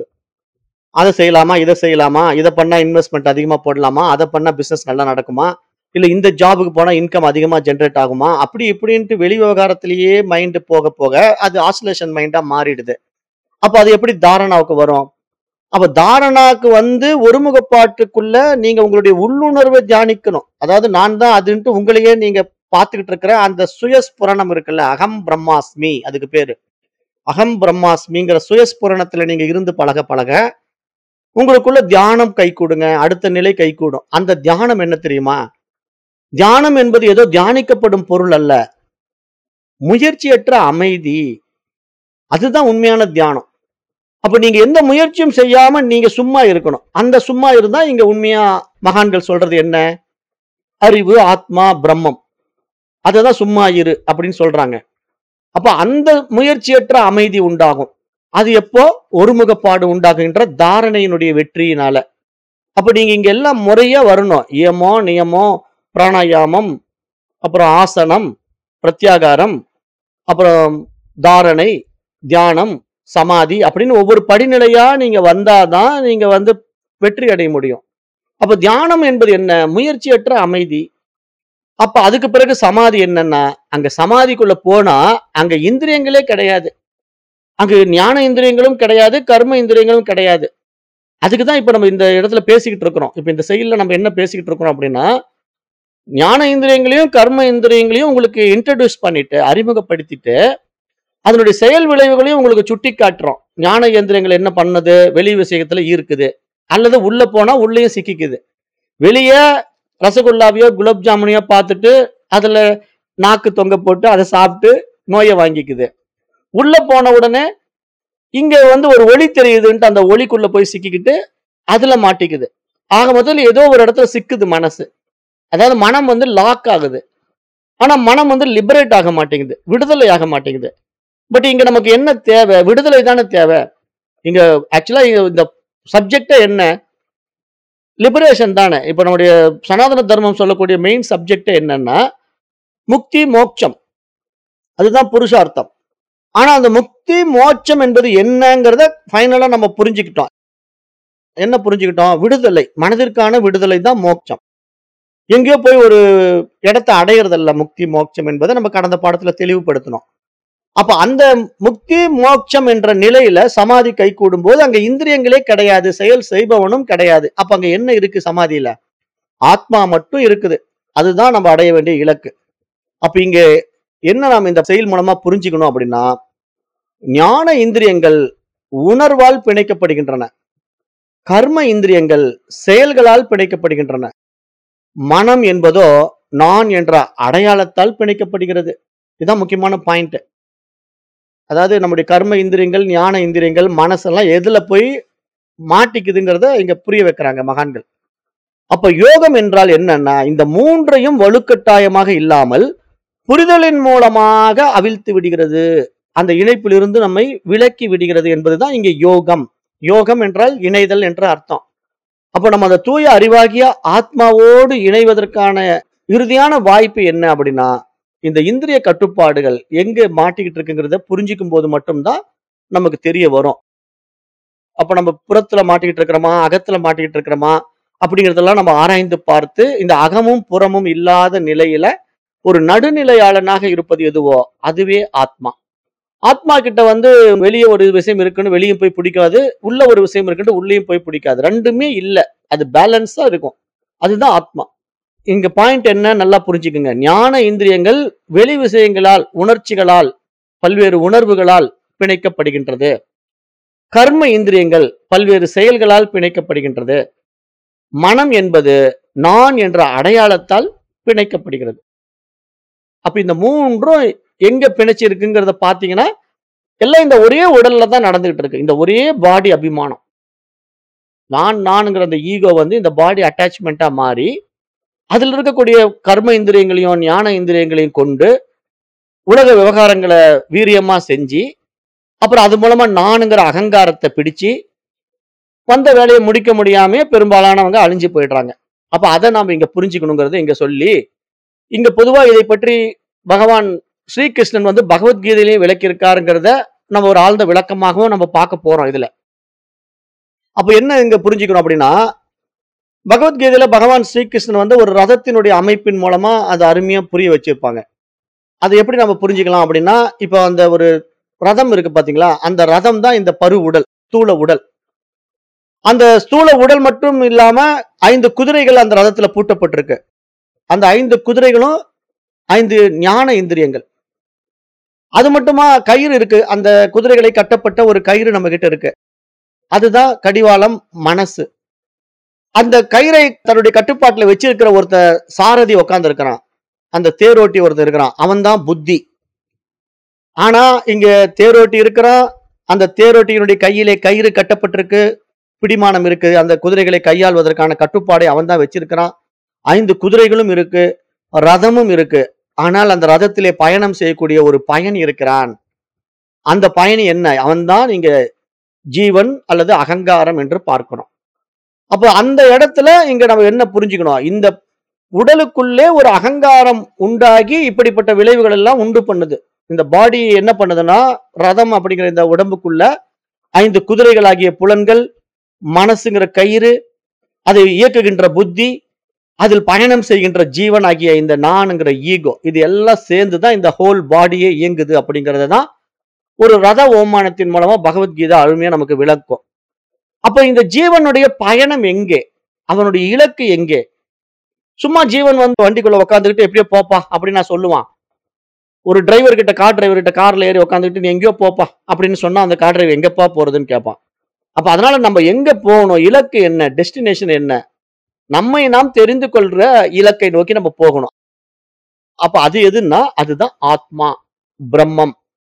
அதை செய்யலாமா இதை செய்யலாமா இதை பண்ணா இன்வெஸ்ட்மெண்ட் அதிகமா போடலாமா அதை பண்ணா பிசினஸ் நல்லா நடக்குமா இல்ல இந்த ஜாபுக்கு போனா இன்கம் அதிகமா ஜென்ரேட் ஆகுமா அப்படி இப்படின்ட்டு வெளி விவகாரத்திலேயே மைண்ட் போக போக அது ஆசிலேஷன் மைண்டா மாறிடுது அப்ப அது எப்படி தாரணாவுக்கு வரும் அப்ப தாரணாக்கு வந்து ஒருமுகப்பாட்டுக்குள்ள நீங்க உங்களுடைய உள்ளுணர்வை தியானிக்கணும் அதாவது நான் தான் அதுன்ட்டு உங்களையே நீங்க பார்த்துக்கிட்டு இருக்கிற அந்த சுயஸ்புரணம் இருக்குல்ல அகம் பிரம்மாஸ்மி அதுக்கு பேரு அகம் பிரம்மாஸ்மிங்கிற சுயஸ்புரணத்துல நீங்க இருந்து பழக பழக உங்களுக்குள்ள தியானம் கை கூடுங்க அடுத்த நிலை கை கூடும் அந்த தியானம் என்ன தெரியுமா தியானம் என்பது ஏதோ தியானிக்கப்படும் பொருள் அல்ல முயற்சியற்ற அமைதி அதுதான் உண்மையான தியானம் அப்ப நீங்க எந்த முயற்சியும் செய்யாம நீங்க சும்மா இருக்கணும் அந்த சும்மா இருந்தா இங்க உண்மையா மகான்கள் சொல்றது என்ன அறிவு ஆத்மா பிரம்மம் அததான் சும்மா இரு அப்படின்னு சொல்றாங்க அப்ப அந்த முயற்சியற்ற அமைதி உண்டாகும் அது எப்போ ஒருமுகப்பாடு உண்டாகுகின்ற தாரணையினுடைய வெற்றியினால அப்ப நீங்க இங்க எல்லாம் முறையா வரணும் இயமோ நியமோ பிராணாயாமம் அப்புறம் ஆசனம் பிரத்யாகாரம் அப்புறம் தாரணை தியானம் சமாதி அப்படின்னு ஒவ்வொரு படிநிலையா நீங்க வந்தாதான் நீங்க வந்து வெற்றி அடைய முடியும் அப்ப தியானம் என்பது என்ன முயற்சியற்ற அமைதி அப்ப அதுக்கு பிறகு சமாதி என்னன்னா அங்க சமாதிக்குள்ள போனா அங்க இந்திரியங்களே கிடையாது அங்க ஞான இந்திரியங்களும் கிடையாது கர்ம இந்திரியங்களும் கிடையாது அதுக்கு தான் இப்ப நம்ம இந்த இடத்துல பேசிக்கிட்டு இருக்கிறோம் இப்ப இந்த செயல்ல நம்ம என்ன பேசிக்கிட்டு இருக்கிறோம் அப்படின்னா ஞான இந்திரியங்களையும் கர்ம இந்திரியங்களையும் உங்களுக்கு இன்ட்ரடியூஸ் பண்ணிட்டு அறிமுகப்படுத்திட்டு அதனுடைய செயல் விளைவுகளையும் உங்களுக்கு சுட்டி காட்டுறோம் ஞான இயந்திரங்கள் என்ன பண்ணுது வெளி விஷயத்துல இருக்குது அல்லது உள்ள போனா உள்ளேயும் சிக்கிக்குது வெளியே ரசகுல்லாவையோ குலாப் ஜாமுனையோ பார்த்துட்டு அதுல நாக்கு தொங்க போட்டு அதை சாப்பிட்டு நோயை வாங்கிக்குது உள்ள போன உடனே இங்க வந்து ஒரு ஒளி தெரியுதுன்ட்டு அந்த ஒளிக்குள்ள போய் சிக்கிக்கிட்டு அதுல மாட்டிக்குது ஆக முதல்ல ஏதோ ஒரு இடத்துல சிக்குது மனசு அதாவது மனம் வந்து லாக் ஆகுது ஆனா மனம் வந்து லிபரேட் ஆக மாட்டேங்குது விடுதலை ஆக மாட்டேங்குது பட் இங்க நமக்கு என்ன தேவை விடுதலை தானே தேவை இங்க ஆக்சுவலா இந்த சப்ஜெக்டே என்ன லிபரேஷன் தானே இப்ப நம்முடைய சனாதன தர்மம் சொல்லக்கூடிய மெயின் சப்ஜெக்ட் என்னன்னா முக்தி மோட்சம் அதுதான் புருஷார்த்தம் ஆனா அந்த முக்தி மோட்சம் என்பது என்னங்கிறத ஃபைனலா நம்ம புரிஞ்சுக்கிட்டோம் என்ன புரிஞ்சுக்கிட்டோம் விடுதலை மனதிற்கான விடுதலை தான் மோட்சம் எங்கேயோ போய் ஒரு இடத்தை அடையிறதல்ல முக்தி மோட்சம் என்பதை நம்ம கடந்த பாடத்துல தெளிவுபடுத்தணும் அப்ப அந்த முக்தி மோட்சம் என்ற நிலையில சமாதி கை போது அங்க இந்திரியங்களே கிடையாது செயல் செய்பவனும் கிடையாது அப்ப அங்க என்ன இருக்கு சமாதியில ஆத்மா மட்டும் இருக்குது அதுதான் நம்ம அடைய வேண்டிய இலக்கு அப்ப இங்க என்ன நாம் இந்த செயல் மூலமா புரிஞ்சுக்கணும் அப்படின்னா ஞான இந்திரியங்கள் உணர்வால் பிணைக்கப்படுகின்றன கர்ம இந்திரியங்கள் செயல்களால் பிணைக்கப்படுகின்றன மனம் என்பதோ நான் என்ற அடையாளத்தால் பிணைக்கப்படுகிறது இதுதான் முக்கியமான பாயிண்ட் அதாவது நம்முடைய கர்ம இந்திரியங்கள் ஞான இந்திரியங்கள் மனசெல்லாம் எதுல போய் மாட்டிக்குதுங்கிறத இங்க புரிய வைக்கிறாங்க மகான்கள் அப்ப யோகம் என்றால் என்னன்னா இந்த மூன்றையும் வலுக்கட்டாயமாக இல்லாமல் புரிதலின் மூலமாக அவிழ்த்து விடுகிறது அந்த இணைப்பிலிருந்து நம்மை விலக்கி விடுகிறது என்பதுதான் இங்க யோகம் யோகம் என்றால் இணைதல் என்ற அர்த்தம் அப்ப நம்ம அந்த தூய அறிவாகிய ஆத்மாவோடு இணைவதற்கான இறுதியான வாய்ப்பு என்ன அப்படின்னா இந்த இந்திரிய கட்டுப்பாடுகள் எங்க மாட்டிக்கிட்டு இருக்குங்கிறத புரிஞ்சுக்கும் போது மட்டும்தான் நமக்கு தெரிய வரும் அப்ப நம்ம புறத்துல மாட்டிக்கிட்டு இருக்கிறோமா அகத்துல மாட்டிக்கிட்டு இருக்கிறோமா அப்படிங்கறதெல்லாம் நம்ம ஆராய்ந்து பார்த்து இந்த அகமும் புறமும் இல்லாத நிலையில ஒரு நடுநிலையாளனாக இருப்பது எதுவோ அதுவே ஆத்மா ஆத்மா கிட்ட வந்து வெளியே ஒரு விஷயம் இருக்குன்னு வெளியும் போய் பிடிக்காது உள்ள ஒரு விஷயம் இருக்குன்னு உள்ளேயும் போய் பிடிக்காது ரெண்டுமே இல்ல அது பேலன்ஸா இருக்கும் அதுதான் ஆத்மா இங்க பாயிண்ட் என்ன நல்லா புரிஞ்சுக்குங்க ஞான இந்திரியங்கள் வெளி விஷயங்களால் உணர்ச்சிகளால் பல்வேறு உணர்வுகளால் பிணைக்கப்படுகின்றது கர்ம இந்திரியங்கள் பல்வேறு செயல்களால் பிணைக்கப்படுகின்றது மனம் என்பது நான் என்ற அடையாளத்தால் பிணைக்கப்படுகிறது அப்ப இந்த மூன்றும் எங்க பிணைச்சு இருக்குங்கிறத பாத்தீங்கன்னா எல்லாம் இந்த ஒரே உடல்ல தான் நடந்துகிட்டு இருக்கு இந்த ஒரே பாடி அபிமானம் நான் நானுங்கிற அந்த ஈகோ வந்து இந்த பாடி அட்டாச்மெண்ட்டா மாறி அதுல இருக்கக்கூடிய கர்ம இந்திரியங்களையும் ஞான இந்திரியங்களையும் கொண்டு உலக விவகாரங்களை வீரியமா செஞ்சு அப்புறம் அது மூலமா நானுங்கிற அகங்காரத்தை பிடிச்சு வந்த வேலையை முடிக்க முடியாம பெரும்பாலானவங்க அழிஞ்சு போயிடுறாங்க அப்ப அதை நாம இங்க புரிஞ்சுக்கணுங்கிறத இங்க சொல்லி இங்க பொதுவா இதை பற்றி பகவான் ஸ்ரீகிருஷ்ணன் வந்து பகவத்கீதையிலையும் விளக்கியிருக்காருங்கிறத நம்ம ஒரு ஆழ்ந்த விளக்கமாகவும் நம்ம பார்க்க போறோம் இதுல அப்ப என்ன இங்க புரிஞ்சுக்கணும் அப்படின்னா பகவத்கீதையில பகவான் ஸ்ரீகிருஷ்ணன் வந்து ஒரு ரதத்தினுடைய அமைப்பின் மூலமா அதை அருமையா புரிய வச்சிருப்பாங்க அதை எப்படி நம்ம புரிஞ்சுக்கலாம் அப்படின்னா இப்போ அந்த ஒரு ரதம் இருக்கு பாத்தீங்களா அந்த ரதம் தான் இந்த பரு உடல் ஸ்தூல உடல் அந்த ஸ்தூல உடல் மட்டும் இல்லாம ஐந்து குதிரைகள் அந்த ரதத்துல பூட்டப்பட்டிருக்கு அந்த ஐந்து குதிரைகளும் ஐந்து ஞான இந்திரியங்கள் அது மட்டுமா கயிறு இருக்கு அந்த குதிரைகளை கட்டப்பட்ட ஒரு கயிறு நம்ம கிட்ட இருக்கு அதுதான் கடிவாளம் மனசு அந்த கயிறை தன்னுடைய கட்டுப்பாட்டுல வச்சிருக்கிற ஒருத்த சாரதி உட்கார்ந்து இருக்கிறான் அந்த தேரோட்டி ஒருத்தர் இருக்கிறான் அவன் தான் புத்தி ஆனா இங்க தேரோட்டி இருக்கிறான் அந்த தேரோட்டியினுடைய கையிலே கயிறு கட்டப்பட்டிருக்கு பிடிமானம் இருக்கு அந்த குதிரைகளை கையாள்வதற்கான கட்டுப்பாடை அவன் தான் வச்சிருக்கிறான் ஐந்து குதிரைகளும் இருக்கு ரதமும் இருக்கு ஆனால் அந்த ரதத்திலே பயணம் செய்யக்கூடிய ஒரு பயணி இருக்கிறான் அந்த பயணி என்ன அவன்தான் இங்க ஜீவன் அல்லது அகங்காரம் என்று பார்க்கிறோம் அப்ப அந்த இடத்துல இங்க நம்ம என்ன புரிஞ்சுக்கணும் இந்த உடலுக்குள்ளே ஒரு அகங்காரம் உண்டாகி இப்படிப்பட்ட விளைவுகள் எல்லாம் உண்டு பண்ணுது இந்த பாடி என்ன பண்ணுதுன்னா ரதம் அப்படிங்கிற இந்த உடம்புக்குள்ள ஐந்து குதிரைகளாகிய புலன்கள் மனசுங்கிற கயிறு அதை இயக்குகின்ற புத்தி அதில் பயணம் செய்கின்ற ஜீவன் ஆகிய இந்த நானுங்கிற ஈகோ இது எல்லாம் சேர்ந்து தான் இந்த ஹோல் பாடியே இயங்குது அப்படிங்கறத தான் ஒரு ரத ஓமானத்தின் மூலமா பகவத்கீதை அருமையா நமக்கு விளக்கும் அப்ப இந்த ஜீவனுடைய பயணம் எங்கே அவனுடைய இலக்கு எங்கே சும்மா ஜீவன் வந்து வண்டிக்குள்ள உட்காந்துக்கிட்டு எப்படியோ போப்பா அப்படின்னு நான் சொல்லுவான் ஒரு டிரைவர் கிட்ட கார் டிரைவர் கிட்ட கார்ல ஏறி உட்காந்துக்கிட்டு நீ எங்கேயோ போப்பா அப்படின்னு சொன்னா அந்த கார் டிரைவர் எங்கப்பா போறதுன்னு கேட்பான் அப்ப அதனால நம்ம எங்க போகணும் இலக்கு என்ன டெஸ்டினேஷன் என்ன நம்மை நாம் தெரிந்து கொள்ற இலக்கை நோக்கி நம்ம போகணும் அப்ப அது எதுன்னா அதுதான் ஆத்மா பிரம்மம்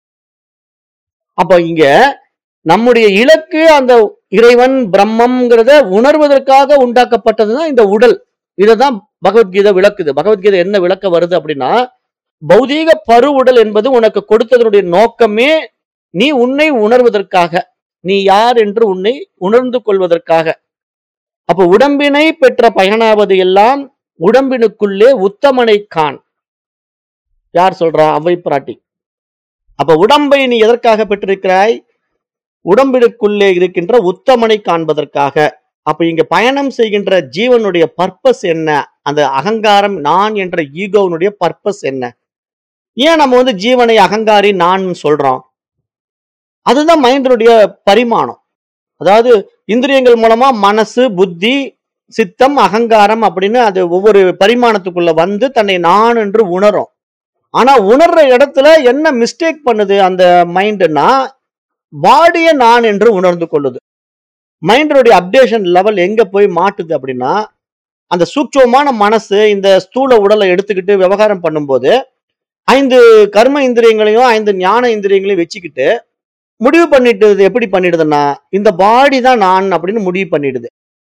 அப்ப இங்க நம்முடைய இலக்கு அந்த இறைவன் பிரம்மம்ங்கிறத உணர்வதற்காக உண்டாக்கப்பட்டதுதான் இந்த உடல் இததான் பகவத்கீதை விளக்குது பகவத்கீதை என்ன விளக்க வருது அப்படின்னா பௌதீக பரு உடல் என்பது உனக்கு கொடுத்ததனுடைய நோக்கமே நீ உன்னை உணர்வதற்காக நீ யார் என்று உன்னை உணர்ந்து கொள்வதற்காக அப்ப உடம்பினை பெற்ற பயனாவது எல்லாம் உடம்பினுக்குள்ளே உத்தமனை காண் யார் சொல்றா அவை பிராட்டி அப்ப உடம்பை நீ எதற்காக பெற்றிருக்கிறாய் உடம்பினுக்குள்ளே இருக்கின்ற உத்தமனை காண்பதற்காக அப்ப இங்க பயணம் செய்கின்ற ஜீவனுடைய பர்பஸ் என்ன அந்த அகங்காரம் நான் என்ற ஈகோனுடைய பர்பஸ் என்ன ஏன் நம்ம வந்து ஜீவனை அகங்காரி நான் சொல்றோம் அதுதான் மைண்டினுடைய பரிமாணம் அதாவது இந்திரியங்கள் மூலமா மனசு புத்தி சித்தம் அகங்காரம் அப்படின்னு அது ஒவ்வொரு பரிமாணத்துக்குள்ள வந்து தன்னை நான் என்று உணரும் ஆனா உணர்ற இடத்துல என்ன மிஸ்டேக் பண்ணுது அந்த மைண்டுனா பாடியை நான் என்று உணர்ந்து கொள்ளுது மைண்டினுடைய அப்டேஷன் லெவல் எங்க போய் மாட்டுது அப்படின்னா அந்த சூட்சமான மனசு இந்த ஸ்தூல உடலை எடுத்துக்கிட்டு விவகாரம் பண்ணும்போது ஐந்து கர்ம இந்திரியங்களையும் ஐந்து ஞான இந்திரியங்களையும் வச்சுக்கிட்டு முடிவு பண்ணிட்டு எப்படி பண்ணிடுதுன்னா இந்த பாடி தான் நான் அப்படின்னு முடிவு பண்ணிடுது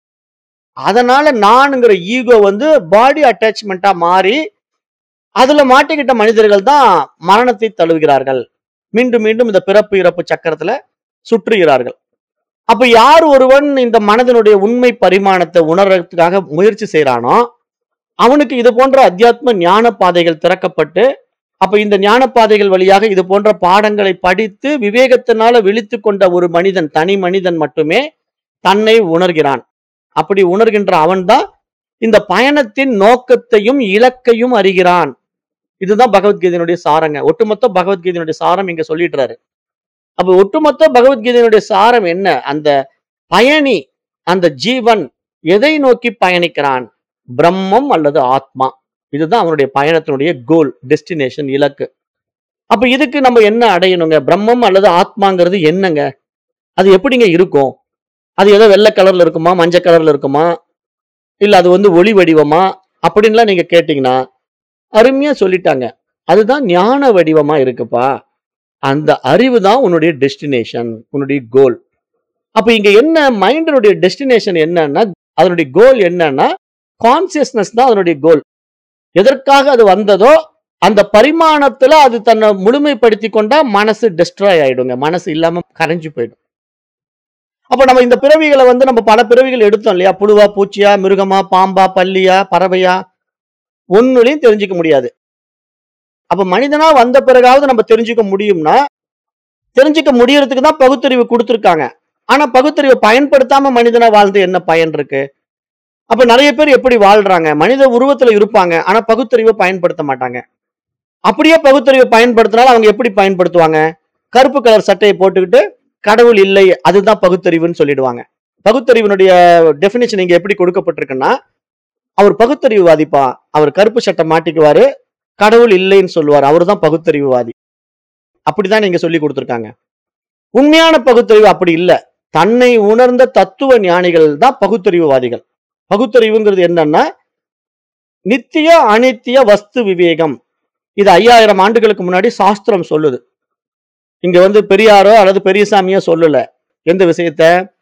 அதனால நானுங்கிற ஈகோ வந்து பாடி அட்டாச்மெண்டா மாறி அதுல மாட்டிக்கிட்ட மனிதர்கள் தான் மரணத்தை தழுவுகிறார்கள் மீண்டும் மீண்டும் இந்த பிறப்பு இறப்பு சக்கரத்துல சுற்றுகிறார்கள் அப்ப யார் ஒருவன் இந்த மனதினுடைய உண்மை பரிமாணத்தை உணர்றதுக்காக முயற்சி செய்றானோ அவனுக்கு இது போன்ற அத்தியாத்ம ஞான பாதைகள் திறக்கப்பட்டு அப்ப இந்த ஞான பாதைகள் வழியாக இது போன்ற பாடங்களை படித்து விவேகத்தினால விழித்து கொண்ட ஒரு மனிதன் தனி மனிதன் மட்டுமே தன்னை உணர்கிறான் அப்படி உணர்கின்ற அவன்தான் இந்த பயணத்தின் நோக்கத்தையும் இலக்கையும் அறிகிறான் இதுதான் பகவத்கீதையினுடைய சாரங்க ஒட்டுமொத்த பகவத்கீதையினுடைய சாரம் இங்க சொல்லிடுறாரு அப்ப ஒட்டுமொத்த பகவத்கீதையினுடைய சாரம் என்ன அந்த பயணி அந்த ஜீவன் எதை நோக்கி பயணிக்கிறான் பிரம்மம் அல்லது ஆத்மா இதுதான் அவனுடைய பயணத்தினுடைய கோல் டெஸ்டினேஷன் இலக்கு அப்ப இதுக்கு நம்ம என்ன அடையணுங்க பிரம்மம் அல்லது ஆத்மாங்கிறது என்னங்க அது எப்படிங்க இருக்கும் அது ஏதோ வெள்ளை கலர்ல இருக்குமா மஞ்சள் கலர்ல இருக்குமா இல்ல அது வந்து ஒளி வடிவமா அப்படின்லாம் நீங்க கேட்டீங்கன்னா அருமையா சொல்லிட்டாங்க அதுதான் ஞான வடிவமா இருக்குப்பா அந்த அறிவு தான் உன்னுடைய டெஸ்டினேஷன் உன்னுடைய கோல் அப்ப இங்க என்ன மைண்டினுடைய டெஸ்டினேஷன் என்னன்னா அதனுடைய கோல் என்னன்னா கான்சியஸ்னஸ் தான் அதனுடைய கோல் எதற்காக அது வந்ததோ அந்த பரிமாணத்துல அது தன்னை முழுமைப்படுத்தி கொண்டா மனசு டெஸ்ட்ராய் ஆயிடுங்க மனசு இல்லாம கரைஞ்சு போயிடும் அப்ப நம்ம இந்த பிறவிகளை வந்து நம்ம பல பிறவிகள் எடுத்தோம் இல்லையா புழுவா பூச்சியா மிருகமா பாம்பா பல்லியா பறவையா ஒன்னுலையும் தெரிஞ்சுக்க முடியாது அப்ப மனிதனா வந்த பிறகாவது நம்ம தெரிஞ்சுக்க முடியும்னா தெரிஞ்சுக்க முடியறதுக்கு தான் பகுத்தறிவு கொடுத்துருக்காங்க ஆனா பகுத்தறிவை பயன்படுத்தாம மனிதனா வாழ்ந்து என்ன பயன் இருக்கு அப்ப நிறைய பேர் எப்படி வாழ்றாங்க மனித உருவத்துல இருப்பாங்க ஆனா பகுத்தறிவை பயன்படுத்த மாட்டாங்க அப்படியே பகுத்தறிவை பயன்படுத்தினாலும் அவங்க எப்படி பயன்படுத்துவாங்க கருப்பு கலர் சட்டையை போட்டுக்கிட்டு கடவுள் இல்லை அதுதான் பகுத்தறிவுன்னு சொல்லிடுவாங்க பகுத்தறிவினுடைய டெபினிஷன் இங்க எப்படி கொடுக்கப்பட்டிருக்குன்னா அவர் பகுத்தறிவுவாதிப்பா அவர் கருப்பு சட்டை மாட்டிக்குவாரு கடவுள் இல்லைன்னு சொல்லுவார் அவர் தான் பகுத்தறிவுவாதி அப்படிதான் நீங்க சொல்லி கொடுத்துருக்காங்க உண்மையான பகுத்தறிவு அப்படி இல்ல தன்னை உணர்ந்த தத்துவ ஞானிகள் தான் பகுத்தறிவுவாதிகள் பகுத்தறிவுங்கிறது என்னன்னா நித்திய அனித்திய வஸ்து விவேகம் இது ஐயாயிரம் ஆண்டுகளுக்கு முன்னாடி சாஸ்திரம் சொல்லுது இங்க வந்து பெரியாரோ அல்லது பெரியசாமியோ சொல்லல எந்த விஷயத்த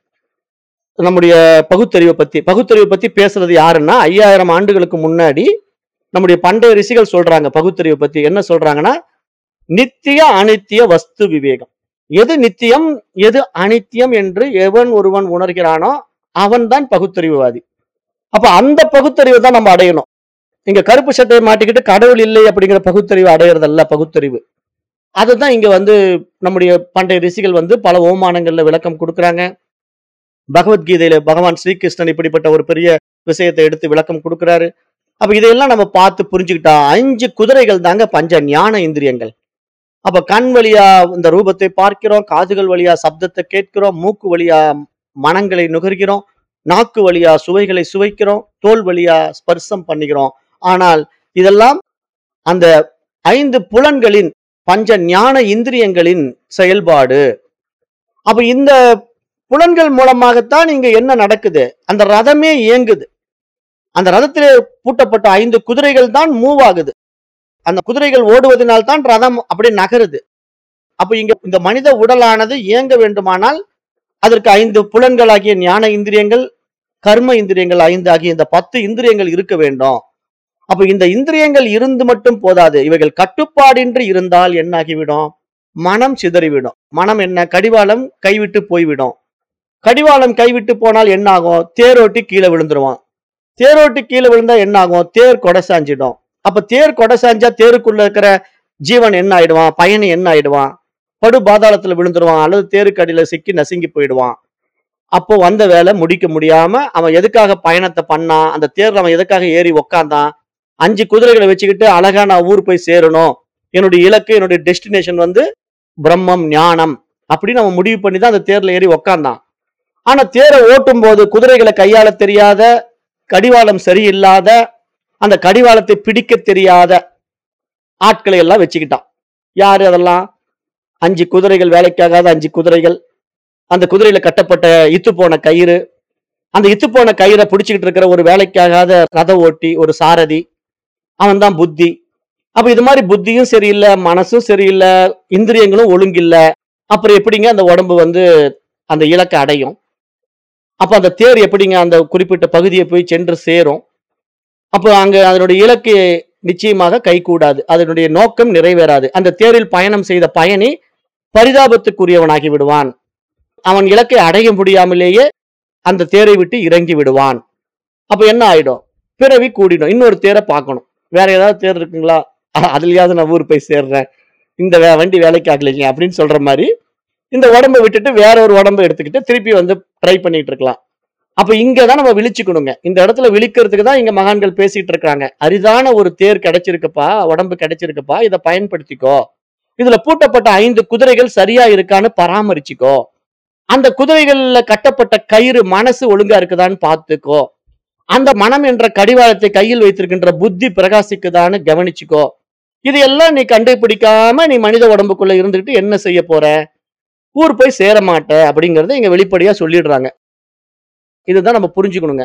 நம்முடைய பகுத்தறிவை பத்தி பகுத்தறிவை பத்தி பேசுறது யாருன்னா ஐயாயிரம் ஆண்டுகளுக்கு முன்னாடி நம்முடைய பண்டைய ரிஷிகள் சொல்றாங்க பகுத்தறிவை பத்தி என்ன சொல்றாங்கன்னா நித்திய அனித்திய வஸ்து விவேகம் எது நித்தியம் எது அனித்தியம் என்று எவன் ஒருவன் உணர்கிறானோ அவன்தான் பகுத்தறிவுவாதி அப்ப அந்த பகுத்தறிவை தான் நம்ம அடையணும் இங்க கருப்பு சட்டையை மாட்டிக்கிட்டு கடவுள் இல்லை அப்படிங்கிற பகுத்தறிவு அடையிறதல்ல பகுத்தறிவு அதுதான் இங்க வந்து நம்முடைய பண்டைய ரிஷிகள் வந்து பல ஓமானங்கள்ல விளக்கம் கொடுக்குறாங்க பகவத்கீதையில பகவான் ஸ்ரீகிருஷ்ணன் இப்படிப்பட்ட ஒரு பெரிய விஷயத்தை எடுத்து விளக்கம் கொடுக்குறாரு அப்ப இதையெல்லாம் நம்ம பார்த்து புரிஞ்சுக்கிட்டா அஞ்சு குதிரைகள் தாங்க பஞ்ச ஞான இந்திரியங்கள் அப்ப கண் வழியா இந்த ரூபத்தை பார்க்கிறோம் காதுகள் வழியா சப்தத்தை கேட்கிறோம் மூக்கு வழியா மனங்களை நுகர்கிறோம் நாக்கு வழியா சுவைகளை சுவைக்கிறோம் தோல் வழியா ஸ்பர்சம் பண்ணுகிறோம் ஆனால் இதெல்லாம் அந்த ஐந்து புலன்களின் பஞ்ச ஞான இந்திரியங்களின் செயல்பாடு அப்ப இந்த புலன்கள் மூலமாகத்தான் இங்க என்ன நடக்குது அந்த ரதமே இயங்குது அந்த ரதத்திலே பூட்டப்பட்ட ஐந்து குதிரைகள் தான் மூவ் ஆகுது அந்த குதிரைகள் ஓடுவதனால் தான் ரதம் அப்படி நகருது அப்ப இங்க இந்த மனித உடலானது இயங்க வேண்டுமானால் அதற்கு ஐந்து புலன்களாகிய ஞான இந்திரியங்கள் கர்ம இந்திரியங்கள் ஐந்து ஆகிய இந்த பத்து இந்திரியங்கள் இருக்க வேண்டும் அப்ப இந்த இந்திரியங்கள் இருந்து மட்டும் போதாது இவைகள் கட்டுப்பாடின்றி இருந்தால் என்ன ஆகிவிடும் மனம் சிதறிவிடும் மனம் என்ன கடிவாளம் கைவிட்டு போய்விடும் கடிவாளம் கைவிட்டு போனால் என்ன ஆகும் தேரோட்டி கீழே விழுந்துருவான் தேரோட்டி கீழே விழுந்தா என்ன ஆகும் தேர் கொடை சாஞ்சிடும் அப்ப தேர் கொடை சாஞ்சா தேருக்குள்ள இருக்கிற ஜீவன் என்ன ஆயிடுவான் பயணி என்ன ஆயிடுவான் படு பாதாளத்துல விழுந்துருவான் அல்லது தேருக்கு அடியில சிக்கி நசுங்கி போயிடுவான் அப்போ வந்த வேலை முடிக்க முடியாம அவன் எதுக்காக பயணத்தை பண்ணான் அந்த தேர்ல அவன் எதுக்காக ஏறி உக்காந்தான் அஞ்சு குதிரைகளை வச்சுக்கிட்டு அழகா நான் ஊர் போய் சேரணும் என்னுடைய இலக்கு என்னுடைய டெஸ்டினேஷன் வந்து பிரம்மம் ஞானம் அப்படின்னு அவன் முடிவு பண்ணி தான் அந்த தேர்ல ஏறி உக்காந்தான் ஆனா தேரை ஓட்டும் போது குதிரைகளை கையாள தெரியாத கடிவாளம் சரியில்லாத அந்த கடிவாளத்தை பிடிக்க தெரியாத ஆட்களை எல்லாம் வச்சுக்கிட்டான் யாரு அதெல்லாம் அஞ்சு குதிரைகள் வேலைக்காகாத அஞ்சு குதிரைகள் அந்த குதிரையில கட்டப்பட்ட இத்து போன கயிறு அந்த இத்து போன கயிறை பிடிச்சிக்கிட்டு இருக்கிற ஒரு வேலைக்காகாத ரத ஓட்டி ஒரு சாரதி அவன் தான் புத்தி அப்ப இது மாதிரி புத்தியும் சரியில்லை மனசும் சரியில்லை இந்திரியங்களும் ஒழுங்கில்லை அப்புறம் எப்படிங்க அந்த உடம்பு வந்து அந்த இலக்கை அடையும் அப்ப அந்த தேர் எப்படிங்க அந்த குறிப்பிட்ட பகுதியை போய் சென்று சேரும் அப்போ அங்க அதனுடைய இலக்கு நிச்சயமாக கைகூடாது அதனுடைய நோக்கம் நிறைவேறாது அந்த தேரில் பயணம் செய்த பயணி பரிதாபத்துக்குரியவனாகி விடுவான் அவன் இலக்கை அடைய முடியாமலேயே அந்த தேரை விட்டு இறங்கி விடுவான் அப்ப என்ன ஆயிடும் பிறவி கூடிடும் இன்னொரு தேரை பார்க்கணும் வேற ஏதாவது தேர் இருக்குங்களா அஹ், அதுலயாவது நான் ஊர் போய் சேர்றேன் இந்த வே- வண்டி வேலைக்கு ஆகலைங்க அப்படின்னு சொல்ற மாதிரி இந்த உடம்பை விட்டுட்டு வேற ஒரு உடம்பை எடுத்துக்கிட்டு திருப்பி வந்து ட்ரை பண்ணிட்டு இருக்கலாம் அப்ப இங்க தான் நம்ம விழிச்சுக்கணுங்க இந்த இடத்துல விழிக்கிறதுக்கு தான் இங்க மகான்கள் பேசிட்டு இருக்காங்க அரிதான ஒரு தேர் கிடைச்சிருக்குப்பா உடம்பு கிடைச்சிருக்குப்பா இதை பயன்படுத்திக்கோ இதுல பூட்டப்பட்ட ஐந்து குதிரைகள் சரியா இருக்கான்னு பராமரிச்சுக்கோ அந்த குதிரைகள்ல கட்டப்பட்ட கயிறு மனசு ஒழுங்கா இருக்குதான்னு பார்த்துக்கோ அந்த மனம் என்ற கடிவாளத்தை கையில் வைத்திருக்கின்ற புத்தி பிரகாசிக்குதான்னு கவனிச்சுக்கோ இது எல்லாம் நீ கண்டுபிடிக்காம நீ மனித உடம்புக்குள்ள இருந்துகிட்டு என்ன செய்ய போற ஊர் போய் சேர மாட்ட அப்படிங்கறத இங்க வெளிப்படையா சொல்லிடுறாங்க இதுதான் நம்ம புரிஞ்சுக்கணுங்க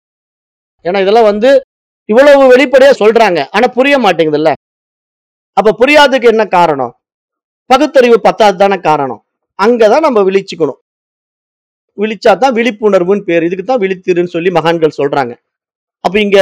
ஏன்னா இதெல்லாம் வந்து இவ்வளவு வெளிப்படையா சொல்றாங்க ஆனா புரிய மாட்டேங்குதுல்ல அப்ப புரியாததுக்கு என்ன காரணம் பகுத்தறிவு பத்தாது தானே காரணம் அங்கதான் நம்ம விழிச்சுக்கணும் விழிச்சா தான் விழிப்புணர்வுன்னு பேர் இதுக்கு தான் விழித்திருன்னு சொல்லி மகான்கள் சொல்றாங்க அப்ப இங்க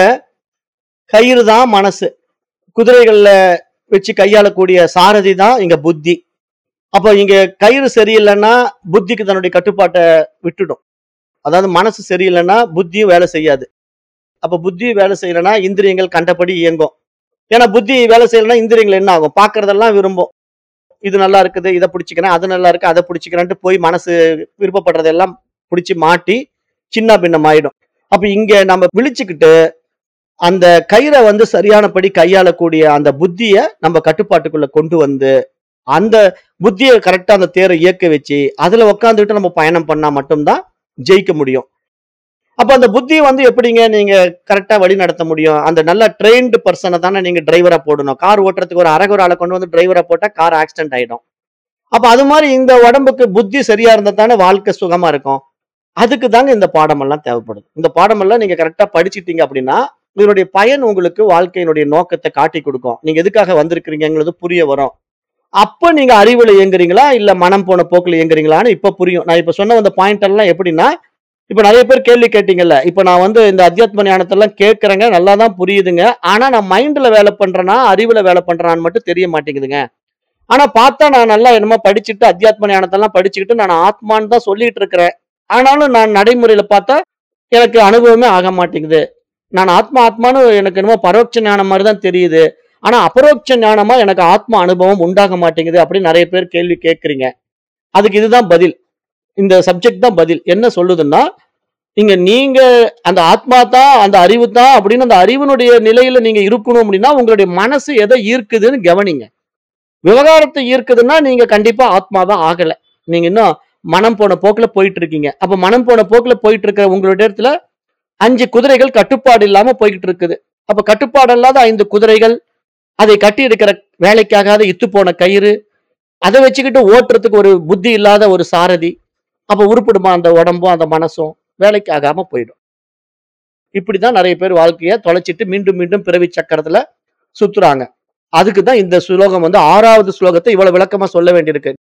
கயிறு தான் மனசு குதிரைகள்ல வச்சு கையாளக்கூடிய சாரதி தான் இங்க புத்தி அப்போ இங்க கயிறு சரியில்லைன்னா புத்திக்கு தன்னுடைய கட்டுப்பாட்டை விட்டுடும் அதாவது மனசு சரியில்லைன்னா புத்தியும் வேலை செய்யாது அப்ப புத்தி வேலை செய்யலைன்னா இந்திரியங்கள் கண்டபடி இயங்கும் ஏன்னா புத்தி வேலை செய்யலைன்னா இந்திரியங்கள் என்ன ஆகும் பார்க்கறதெல்லாம் விரும்பும் இது நல்லா இருக்குது இதை பிடிச்சிக்கிறேன் அது நல்லா இருக்கு அதை பிடிச்சிக்கிறேன்ட்டு போய் மனசு விருப்பப்படுறதெல்லாம் பிடிச்சி மாட்டி சின்ன பின்னம் ஆயிடும் அப்ப இங்க நம்ம விழிச்சுக்கிட்டு அந்த கயிறை வந்து சரியானபடி கையாளக்கூடிய அந்த புத்திய நம்ம கட்டுப்பாட்டுக்குள்ள கொண்டு வந்து அந்த புத்தியை கரெக்டா அந்த தேரை இயக்க வச்சு அதுல உட்காந்துக்கிட்டு நம்ம பயணம் பண்ணா மட்டும்தான் ஜெயிக்க முடியும் அப்ப அந்த புத்தி வந்து எப்படிங்க நீங்க கரெக்டா வழி நடத்த முடியும் அந்த நல்ல ட்ரெயின்டு பர்சனை தானே நீங்க டிரைவரா போடணும் கார் ஓட்டுறதுக்கு ஒரு அரகுற ஆளை கொண்டு வந்து டிரைவரா போட்டா கார் ஆக்சிடென்ட் ஆயிடும் அப்ப அது மாதிரி இந்த உடம்புக்கு புத்தி சரியா இருந்தா தானே வாழ்க்கை சுகமா இருக்கும் அதுக்கு தாங்க இந்த பாடமெல்லாம் தேவைப்படுது இந்த பாடமெல்லாம் நீங்க கரெக்டா படிச்சிட்டீங்க அப்படின்னா இதனுடைய பயன் உங்களுக்கு வாழ்க்கையினுடைய நோக்கத்தை காட்டி கொடுக்கும் நீங்க எதுக்காக வந்திருக்கிறீங்கிறது புரிய வரும் அப்ப நீங்க அறிவுல இயங்குறீங்களா இல்ல மனம் போன போக்குல இயங்குறீங்களான்னு இப்ப புரியும் நான் இப்ப சொன்ன அந்த பாயிண்ட் எல்லாம் எப்படின்னா இப்ப நிறைய பேர் கேள்வி கேட்டீங்கல்ல இப்ப நான் வந்து இந்த அத்தியாத்ம ஞானத்தெல்லாம் கேட்கறேங்க நல்லா தான் புரியுதுங்க ஆனா நான் மைண்ட்ல வேலை பண்றேனா அறிவுல வேலை பண்றான்னு மட்டும் தெரிய மாட்டேங்குதுங்க ஆனா பார்த்தா நான் நல்லா என்னமோ படிச்சுட்டு அத்தியாத்ம ஞானத்தெல்லாம் படிச்சுக்கிட்டு நான் ஆத்மான்னு தான் சொல்லிட்டு இருக்கிறேன் ஆனாலும் நான் நடைமுறையில பார்த்தா எனக்கு அனுபவமே ஆக மாட்டேங்குது நான் ஆத்மா ஆத்மான்னு எனக்கு என்னமோ பரோட்ச ஞானம் மாதிரி தான் தெரியுது ஆனா அபரோட்ச ஞானமா எனக்கு ஆத்மா அனுபவம் உண்டாக மாட்டேங்குது அப்படின்னு நிறைய பேர் கேள்வி கேட்குறீங்க அதுக்கு இதுதான் பதில் இந்த சப்ஜெக்ட் தான் பதில் என்ன சொல்லுதுன்னா இங்க நீங்க அந்த ஆத்மா தான் அந்த அறிவு தான் அப்படின்னு அந்த அறிவினுடைய நிலையில நீங்க இருக்கணும் அப்படின்னா உங்களுடைய மனசு எதை ஈர்க்குதுன்னு கவனிங்க விவகாரத்தை ஈர்க்குதுன்னா நீங்க கண்டிப்பா ஆத்மாவா ஆகல நீங்க இன்னும் மனம் போன போக்குல போயிட்டு இருக்கீங்க அப்ப மனம் போன போக்குல போயிட்டு இருக்கிற உங்களுடைய இடத்துல அஞ்சு குதிரைகள் கட்டுப்பாடு இல்லாம போய்கிட்டு இருக்குது அப்ப கட்டுப்பாடு இல்லாத ஐந்து குதிரைகள் அதை கட்டி இருக்கிற வேலைக்காகாத இத்து போன கயிறு அதை வச்சுக்கிட்டு ஓட்டுறதுக்கு ஒரு புத்தி இல்லாத ஒரு சாரதி அப்ப உருப்பிடுமா அந்த உடம்பும் அந்த மனசும் வேலைக்கு ஆகாம போயிடும் இப்படிதான் நிறைய பேர் வாழ்க்கைய தொலைச்சிட்டு மீண்டும் மீண்டும் பிறவி சக்கரத்துல சுத்துறாங்க அதுக்கு தான் இந்த ஸ்லோகம் வந்து ஆறாவது ஸ்லோகத்தை இவ்வளவு விளக்கமா சொல்ல வேண்டியிருக்கு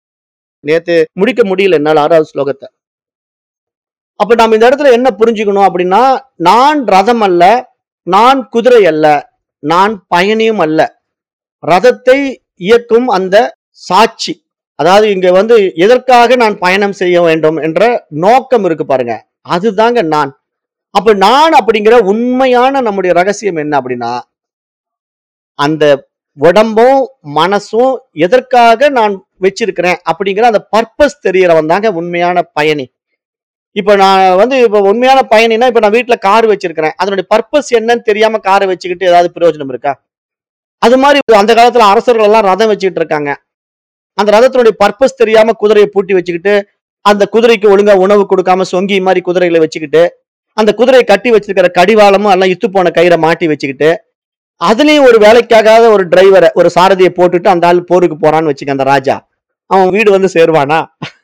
நேத்து முடிக்க முடியல என்னால ஆறாவது ஸ்லோகத்தை அப்ப நம்ம இந்த இடத்துல என்ன புரிஞ்சுக்கணும் அப்படின்னா நான் ரதம் அல்ல நான் குதிரை அல்ல நான் பயணியும் அல்ல ரதத்தை இயக்கும் அந்த சாட்சி அதாவது இங்க வந்து எதற்காக நான் பயணம் செய்ய வேண்டும் என்ற நோக்கம் இருக்கு பாருங்க அதுதாங்க நான் அப்ப நான் அப்படிங்கிற உண்மையான நம்முடைய ரகசியம் என்ன அப்படின்னா அந்த உடம்பும் மனசும் எதற்காக நான் வச்சிருக்கிறேன் அப்படிங்கிற அந்த பர்பஸ் தெரியறவன் தாங்க உண்மையான பயணி இப்ப நான் வந்து இப்ப உண்மையான பயணினா இப்ப நான் வீட்டுல கார் வச்சிருக்கிறேன் அதனுடைய பர்பஸ் என்னன்னு தெரியாம காரை வச்சுக்கிட்டு ஏதாவது பிரயோஜனம் இருக்கா அது மாதிரி அந்த காலத்துல அரசர்கள் எல்லாம் ரதம் வச்சுக்கிட்டு இருக்காங்க அந்த ரதத்தினுடைய பர்பஸ் தெரியாம குதிரையை பூட்டி வச்சுக்கிட்டு அந்த குதிரைக்கு ஒழுங்கா உணவு கொடுக்காம சொங்கி மாதிரி குதிரைகளை வச்சுக்கிட்டு அந்த குதிரையை கட்டி வச்சிருக்கிற கடிவாளமும் எல்லாம் இத்து போன கயிறை மாட்டி வச்சுக்கிட்டு அதுலயும் ஒரு வேலைக்காகாத ஒரு டிரைவரை ஒரு சாரதியை போட்டுட்டு அந்த ஆள் போருக்கு போறான்னு வச்சுக்க அந்த ராஜா அவன் வீடு வந்து சேருவானா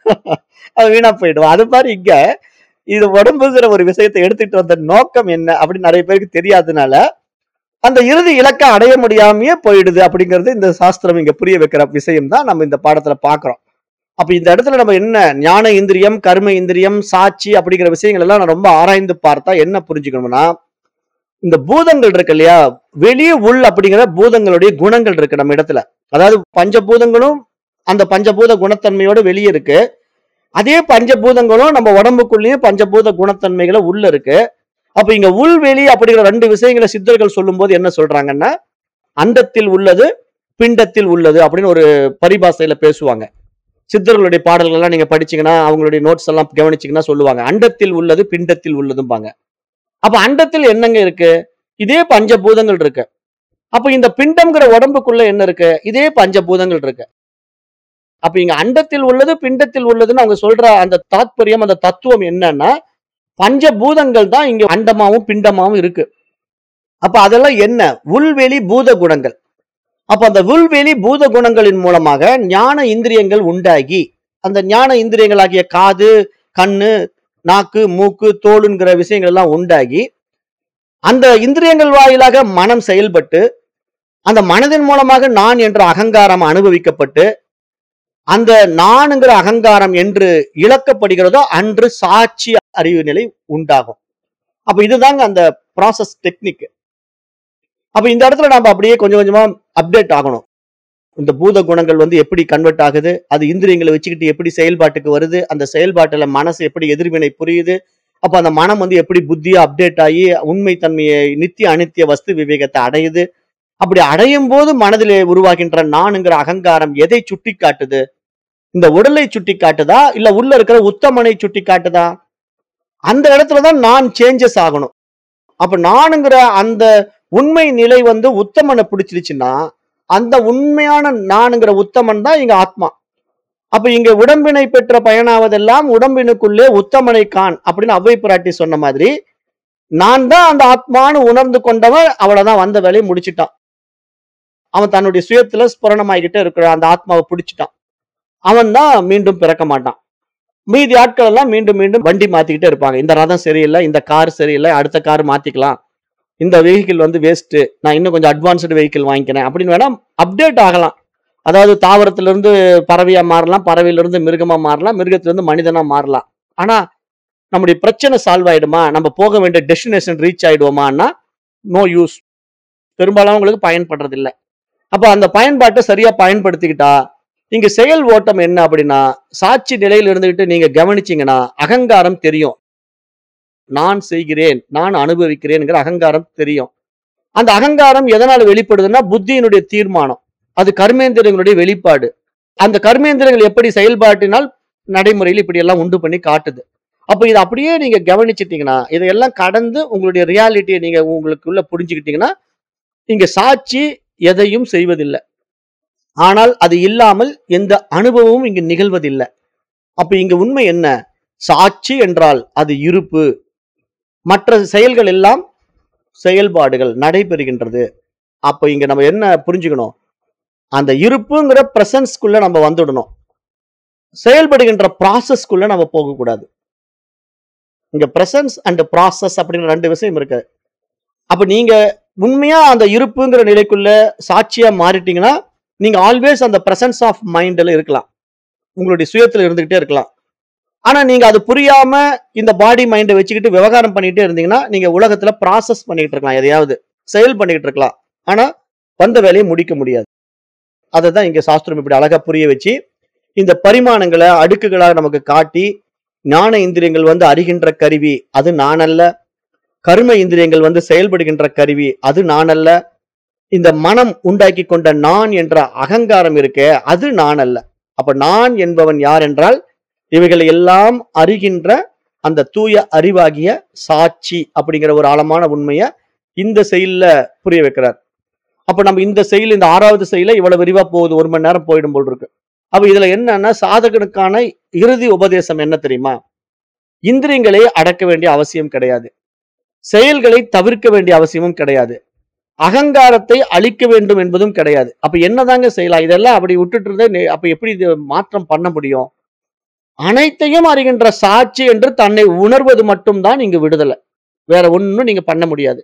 அவன் வீணா போயிடுவான் அது மாதிரி இங்க இது உடம்புங்கிற ஒரு விஷயத்தை எடுத்துட்டு வந்த நோக்கம் என்ன அப்படின்னு நிறைய பேருக்கு தெரியாதனால அந்த இறுதி இலக்கை அடைய முடியாமையே போயிடுது அப்படிங்கிறது இந்த சாஸ்திரம் இங்க புரிய வைக்கிற விஷயம் தான் நம்ம இந்த பாடத்துல பாக்குறோம் அப்ப இந்த இடத்துல நம்ம என்ன ஞான இந்திரியம் கர்ம இந்திரியம் சாட்சி அப்படிங்கிற விஷயங்கள் எல்லாம் நான் ரொம்ப ஆராய்ந்து பார்த்தா என்ன புரிஞ்சுக்கணும்னா இந்த பூதங்கள் இருக்கு இல்லையா வெளியே உள் அப்படிங்கிற பூதங்களுடைய குணங்கள் இருக்கு நம்ம இடத்துல அதாவது பஞ்சபூதங்களும் அந்த பஞ்சபூத குணத்தன்மையோட வெளியே இருக்கு அதே பஞ்சபூதங்களும் நம்ம உடம்புக்குள்ளேயும் பஞ்சபூத குணத்தன்மைகளை உள்ள இருக்கு அப்ப இங்க உள்வெளி அப்படிங்கிற ரெண்டு விஷயங்களை சித்தர்கள் சொல்லும்போது என்ன சொல்றாங்கன்னா அண்டத்தில் உள்ளது பிண்டத்தில் உள்ளது அப்படின்னு ஒரு பரிபாஷையில பேசுவாங்க சித்தர்களுடைய பாடல்கள் எல்லாம் நீங்க படிச்சீங்கன்னா அவங்களுடைய நோட்ஸ் எல்லாம் கவனிச்சீங்கன்னா சொல்லுவாங்க அண்டத்தில் உள்ளது பிண்டத்தில் உள்ளதும்பாங்க அப்ப அண்டத்தில் என்னங்க இருக்கு இதே பஞ்சபூதங்கள் இருக்கு அப்ப இந்த பிண்டம்ங்கிற உடம்புக்குள்ள என்ன இருக்கு இதே பஞ்சபூதங்கள் இருக்கு அப்ப இங்க அண்டத்தில் உள்ளது பிண்டத்தில் உள்ளதுன்னு அவங்க சொல்ற அந்த தாத்பரியம் அந்த தத்துவம் என்னன்னா பஞ்சபூதங்கள் தான் இங்க அண்டமாவும் பிண்டமாவும் இருக்கு அப்ப அதெல்லாம் என்ன உள்வெளி பூத குணங்கள் அப்ப அந்த உள்வெளி பூத குணங்களின் மூலமாக ஞான இந்திரியங்கள் உண்டாகி அந்த ஞான இந்திரியங்களாகிய காது கண்ணு நாக்கு மூக்கு தோலுங்கிற விஷயங்கள் எல்லாம் உண்டாகி அந்த இந்திரியங்கள் வாயிலாக மனம் செயல்பட்டு அந்த மனதின் மூலமாக நான் என்ற அகங்காரம் அனுபவிக்கப்பட்டு அந்த நானுங்கிற அகங்காரம் என்று இழக்கப்படுகிறதோ அன்று சாட்சி அறிவு நிலை உண்டாகும் அப்ப இதுதாங்க அந்த ப்ராசஸ் டெக்னிக் அப்ப இந்த இடத்துல நாம அப்படியே கொஞ்சம் கொஞ்சமா அப்டேட் ஆகணும் இந்த பூத குணங்கள் வந்து எப்படி கன்வெர்ட் ஆகுது அது இந்திரியங்களை வச்சுக்கிட்டு எப்படி செயல்பாட்டுக்கு வருது அந்த செயல்பாட்டுல மனசு எப்படி எதிர்வினை புரியுது அப்ப அந்த மனம் வந்து எப்படி புத்தியா அப்டேட் ஆகி உண்மை தன்மையை நித்திய அனித்திய வஸ்து விவேகத்தை அடையுது அப்படி அடையும் போது மனதிலே உருவாகின்ற நானுங்கிற அகங்காரம் எதை சுட்டி காட்டுது இந்த உடலை சுட்டி காட்டுதா இல்ல உள்ள இருக்கிற உத்தமனை சுட்டி காட்டுதா அந்த இடத்துலதான் நான் சேஞ்சஸ் ஆகணும் அப்ப நானுங்கிற அந்த உண்மை நிலை வந்து உத்தமனை பிடிச்சிருச்சுன்னா அந்த உண்மையான நானுங்கிற உத்தமன் தான் இங்க ஆத்மா அப்ப இங்க உடம்பினை பெற்ற பயனாவதெல்லாம் உடம்பினுக்குள்ளே உத்தமனை கான் அப்படின்னு அவ்வை பிராட்டி சொன்ன மாதிரி நான் தான் அந்த ஆத்மான்னு உணர்ந்து கொண்டவன் அவ்வளவுதான் வந்த வேலையை முடிச்சிட்டான் அவன் தன்னுடைய சுயத்துல ஸ்புரணமாகிக்கிட்டே இருக்கிற அந்த ஆத்மாவை பிடிச்சிட்டான் அவன் தான் மீண்டும் பிறக்க மாட்டான் மீதி ஆட்கள் எல்லாம் மீண்டும் மீண்டும் வண்டி மாத்திக்கிட்டே இருப்பாங்க இந்த ரதம் சரியில்லை இந்த கார் சரியில்லை அடுத்த கார் மாத்திக்கலாம் இந்த வெஹிக்கிள் வந்து வேஸ்ட் நான் இன்னும் கொஞ்சம் அட்வான்ஸ்டு வெஹிக்கிள் வாங்கிக்கிறேன் அப்படின்னு வேணா அப்டேட் ஆகலாம் அதாவது தாவரத்துல இருந்து பறவையா மாறலாம் பறவையில இருந்து மிருகமா மாறலாம் மிருகத்துல இருந்து மனிதனா மாறலாம் ஆனா நம்முடைய பிரச்சனை சால்வ் ஆயிடுமா நம்ம போக வேண்டிய டெஸ்டினேஷன் ரீச் ஆயிடுவோமான்னா நோ யூஸ் பெரும்பாலானவங்களுக்கு பயன்படுறது இல்ல அப்ப அந்த பயன்பாட்டை சரியா பயன்படுத்திக்கிட்டா இங்க செயல் ஓட்டம் என்ன அப்படின்னா சாட்சி நிலையில் இருந்துகிட்டு நீங்க கவனிச்சீங்கன்னா அகங்காரம் தெரியும் நான் செய்கிறேன் நான் அனுபவிக்கிறேன்ங்கிற அகங்காரம் தெரியும் அந்த அகங்காரம் எதனால வெளிப்படுதுன்னா புத்தியினுடைய தீர்மானம் அது கர்மேந்திரங்களுடைய வெளிப்பாடு அந்த கர்மேந்திரங்கள் எப்படி செயல்பாட்டினால் நடைமுறையில் இப்படி எல்லாம் உண்டு பண்ணி காட்டுது அப்ப இதை அப்படியே நீங்க கவனிச்சிட்டீங்கன்னா இதையெல்லாம் கடந்து உங்களுடைய ரியாலிட்டியை நீங்க உங்களுக்குள்ள புரிஞ்சுக்கிட்டீங்கன்னா இங்க சாட்சி எதையும் செய்வதில்லை ஆனால் அது இல்லாமல் எந்த அனுபவமும் இங்கு நிகழ்வதில்லை அப்ப இங்க உண்மை என்ன சாட்சி என்றால் அது இருப்பு மற்ற செயல்கள் எல்லாம் செயல்பாடுகள் நடைபெறுகின்றது அப்ப இங்க நம்ம என்ன புரிஞ்சுக்கணும் அந்த இருப்புங்கிற பிரசன்ஸ்க்குள்ள நம்ம வந்துடணும் செயல்படுகின்ற ப்ராசஸ்க்குள்ள நம்ம போகக்கூடாது இங்க பிரசன்ஸ் அண்ட் ப்ராசஸ் அப்படிங்கிற ரெண்டு விஷயம் இருக்கு அப்ப நீங்க உண்மையா அந்த இருப்புங்கிற நிலைக்குள்ள சாட்சியா மாறிட்டீங்கன்னா நீங்க ஆல்வேஸ் அந்த பிரசன்ஸ் ஆஃப் மைண்ட்ல இருக்கலாம் உங்களுடைய சுயத்துல இருந்துகிட்டே இருக்கலாம் ஆனா நீங்க அது புரியாம இந்த பாடி மைண்டை வச்சுக்கிட்டு விவகாரம் பண்ணிட்டே இருந்தீங்கன்னா நீங்க உலகத்துல ப்ராசஸ் பண்ணிட்டு இருக்கலாம் எதையாவது செயல் பண்ணிட்டு இருக்கலாம் ஆனா வந்த வேலையை முடிக்க முடியாது அதை தான் இங்க சாஸ்திரம் இப்படி அழகா புரிய வச்சு இந்த பரிமாணங்களை அடுக்குகளாக நமக்கு காட்டி ஞான இந்திரியங்கள் வந்து அறிகின்ற கருவி அது நான் அல்ல கர்ம இந்திரியங்கள் வந்து செயல்படுகின்ற கருவி அது நான் அல்ல இந்த மனம் உண்டாக்கி கொண்ட நான் என்ற அகங்காரம் இருக்கே அது நான் அல்ல அப்ப நான் என்பவன் யார் என்றால் இவைகளை எல்லாம் அறிகின்ற அந்த தூய அறிவாகிய சாட்சி அப்படிங்கிற ஒரு ஆழமான உண்மையை இந்த செயல்ல புரிய வைக்கிறார் அப்ப நம்ம இந்த செயல் இந்த ஆறாவது செயல இவ்வளவு விரிவா போகுது ஒரு மணி நேரம் போயிடும் போல் இருக்கு அப்ப இதுல என்னன்னா சாதகனுக்கான இறுதி உபதேசம் என்ன தெரியுமா இந்திரியங்களை அடக்க வேண்டிய அவசியம் கிடையாது செயல்களை தவிர்க்க வேண்டிய அவசியமும் கிடையாது அகங்காரத்தை அழிக்க வேண்டும் என்பதும் கிடையாது அப்ப என்னதாங்க செய்யலாம் இதெல்லாம் அப்படி விட்டுட்டு இருந்தா நெ- அப்ப எப்படி இது மாற்றம் பண்ண முடியும் அனைத்தையும் அறிகின்ற சாட்சி என்று தன்னை உணர்வது மட்டும்தான் இங்கு விடுதலை வேற ஒண்ணும் நீங்க பண்ண முடியாது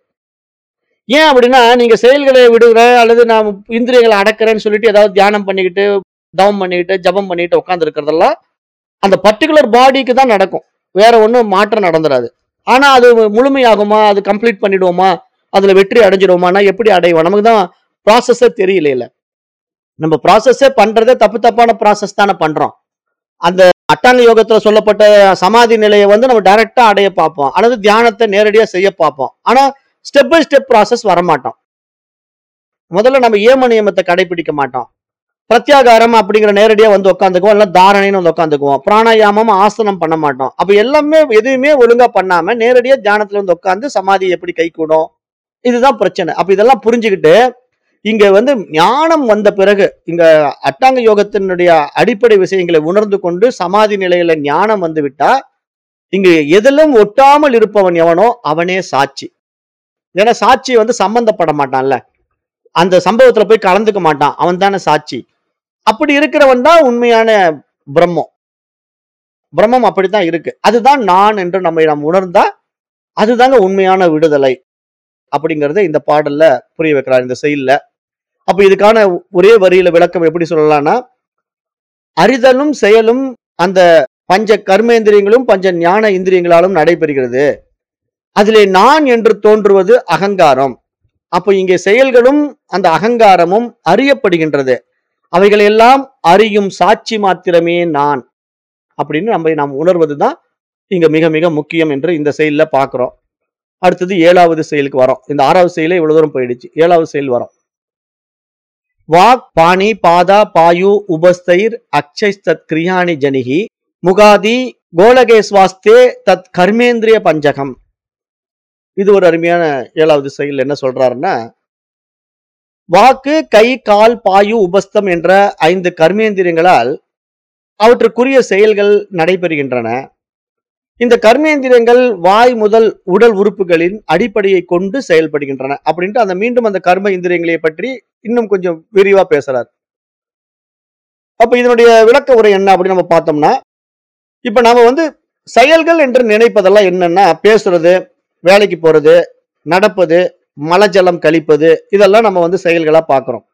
ஏன் அப்படின்னா நீங்க செயல்களை விடுகிற அல்லது நான் இந்திரியங்களை அடக்கிறேன்னு சொல்லிட்டு ஏதாவது தியானம் பண்ணிக்கிட்டு தவம் பண்ணிக்கிட்டு ஜபம் பண்ணிக்கிட்டு உட்கார்ந்து இருக்கிறதெல்லாம் அந்த பர்டிகுலர் பாடிக்கு தான் நடக்கும் வேற ஒன்றும் மாற்றம் நடந்துராது ஆனா அது முழுமையாகுமா அது கம்ப்ளீட் பண்ணிடுவோமா அதுல வெற்றி அடைஞ்சிடுவோமானா எப்படி அடைவோம் நமக்கு தான் ப்ராசஸே தெரியல இல்ல நம்ம ப்ராசஸே பண்றதே தப்பு தப்பான ப்ராசஸ் தானே பண்றோம் அந்த அட்டாங்க யோகத்துல சொல்லப்பட்ட சமாதி நிலையை வந்து நம்ம டைரக்டா அடைய பார்ப்போம் அல்லது தியானத்தை நேரடியா செய்ய பார்ப்போம் ஆனா ஸ்டெப் பை ஸ்டெப் ப்ராசஸ் வரமாட்டோம் முதல்ல நம்ம ஏம நியமத்தை கடைபிடிக்க மாட்டோம் பிரத்யாகாரம் அப்படிங்கிற நேரடியா வந்து உட்காந்துக்குவோம் இல்ல தாரணைன்னு வந்து உட்காந்துக்குவோம் பிராணாயாமம் ஆசனம் பண்ண மாட்டோம் அப்ப எல்லாமே எதுவுமே ஒழுங்கா பண்ணாம நேரடியா தியானத்துல வந்து உட்காந்து சமாதி எப்படி கை கூடும் இதுதான் பிரச்சனை அப்ப இதெல்லாம் புரிஞ்சுக்கிட்டு இங்க வந்து ஞானம் வந்த பிறகு இங்க அட்டாங்க யோகத்தினுடைய அடிப்படை விஷயங்களை உணர்ந்து கொண்டு சமாதி நிலையில ஞானம் வந்து விட்டா இங்கு எதிலும் ஒட்டாமல் இருப்பவன் எவனோ அவனே சாட்சி ஏன்னா சாட்சி வந்து சம்பந்தப்பட மாட்டான்ல அந்த சம்பவத்துல போய் கலந்துக்க மாட்டான் அவன் தானே சாட்சி அப்படி இருக்கிறவன் தான் உண்மையான பிரம்மம் பிரம்மம் அப்படித்தான் இருக்கு அதுதான் நான் என்று நம்மை நாம் உணர்ந்தா அதுதாங்க உண்மையான விடுதலை அப்படிங்கறத இந்த பாடல்ல புரிய வைக்கிறார் இந்த செயல்ல அப்ப இதுக்கான ஒரே வரியில விளக்கம் எப்படி சொல்லலாம்னா அறிதலும் செயலும் அந்த பஞ்ச கர்மேந்திரியங்களும் பஞ்ச ஞான இந்திரியங்களாலும் நடைபெறுகிறது அதிலே நான் என்று தோன்றுவது அகங்காரம் அப்போ இங்கே செயல்களும் அந்த அகங்காரமும் அறியப்படுகின்றது அவைகளெல்லாம் அறியும் சாட்சி மாத்திரமே நான் அப்படின்னு நம்ம நாம் உணர்வது தான் இங்க மிக மிக முக்கியம் என்று இந்த செயல்ல பார்க்கிறோம் அடுத்தது ஏழாவது செயலுக்கு வரோம் இந்த ஆறாவது செயலே இவ்வளவு தூரம் போயிடுச்சு ஏழாவது செயல் வரோம் வாக் பாணி பாதா பாயு உபஸ்தைர் அக்ஷைஸ்தத் கிரியாணி ஜனிகி முகாதி கோலகேஸ்வாஸ்தே தத் கர்மேந்திரிய பஞ்சகம் இது ஒரு அருமையான ஏழாவது செயல் என்ன சொல்றாருன்னா வாக்கு கை கால் பாயு உபஸ்தம் என்ற ஐந்து கர்மேந்திரியங்களால் அவற்றுக்குரிய செயல்கள் நடைபெறுகின்றன இந்த கர்மேந்திரியங்கள் வாய் முதல் உடல் உறுப்புகளின் அடிப்படையை கொண்டு செயல்படுகின்றன அப்படின்ட்டு அந்த மீண்டும் அந்த கர்ம இந்திரியங்களை பற்றி இன்னும் கொஞ்சம் விரிவா பேசுறார் அப்ப இதனுடைய விளக்க உரை என்ன அப்படின்னு நம்ம பார்த்தோம்னா இப்ப நாம வந்து செயல்கள் என்று நினைப்பதெல்லாம் என்னன்னா பேசுறது வேலைக்கு போறது நடப்பது மலஜலம் கழிப்பது இதெல்லாம் நம்ம வந்து செயல்களா பார்க்கிறோம்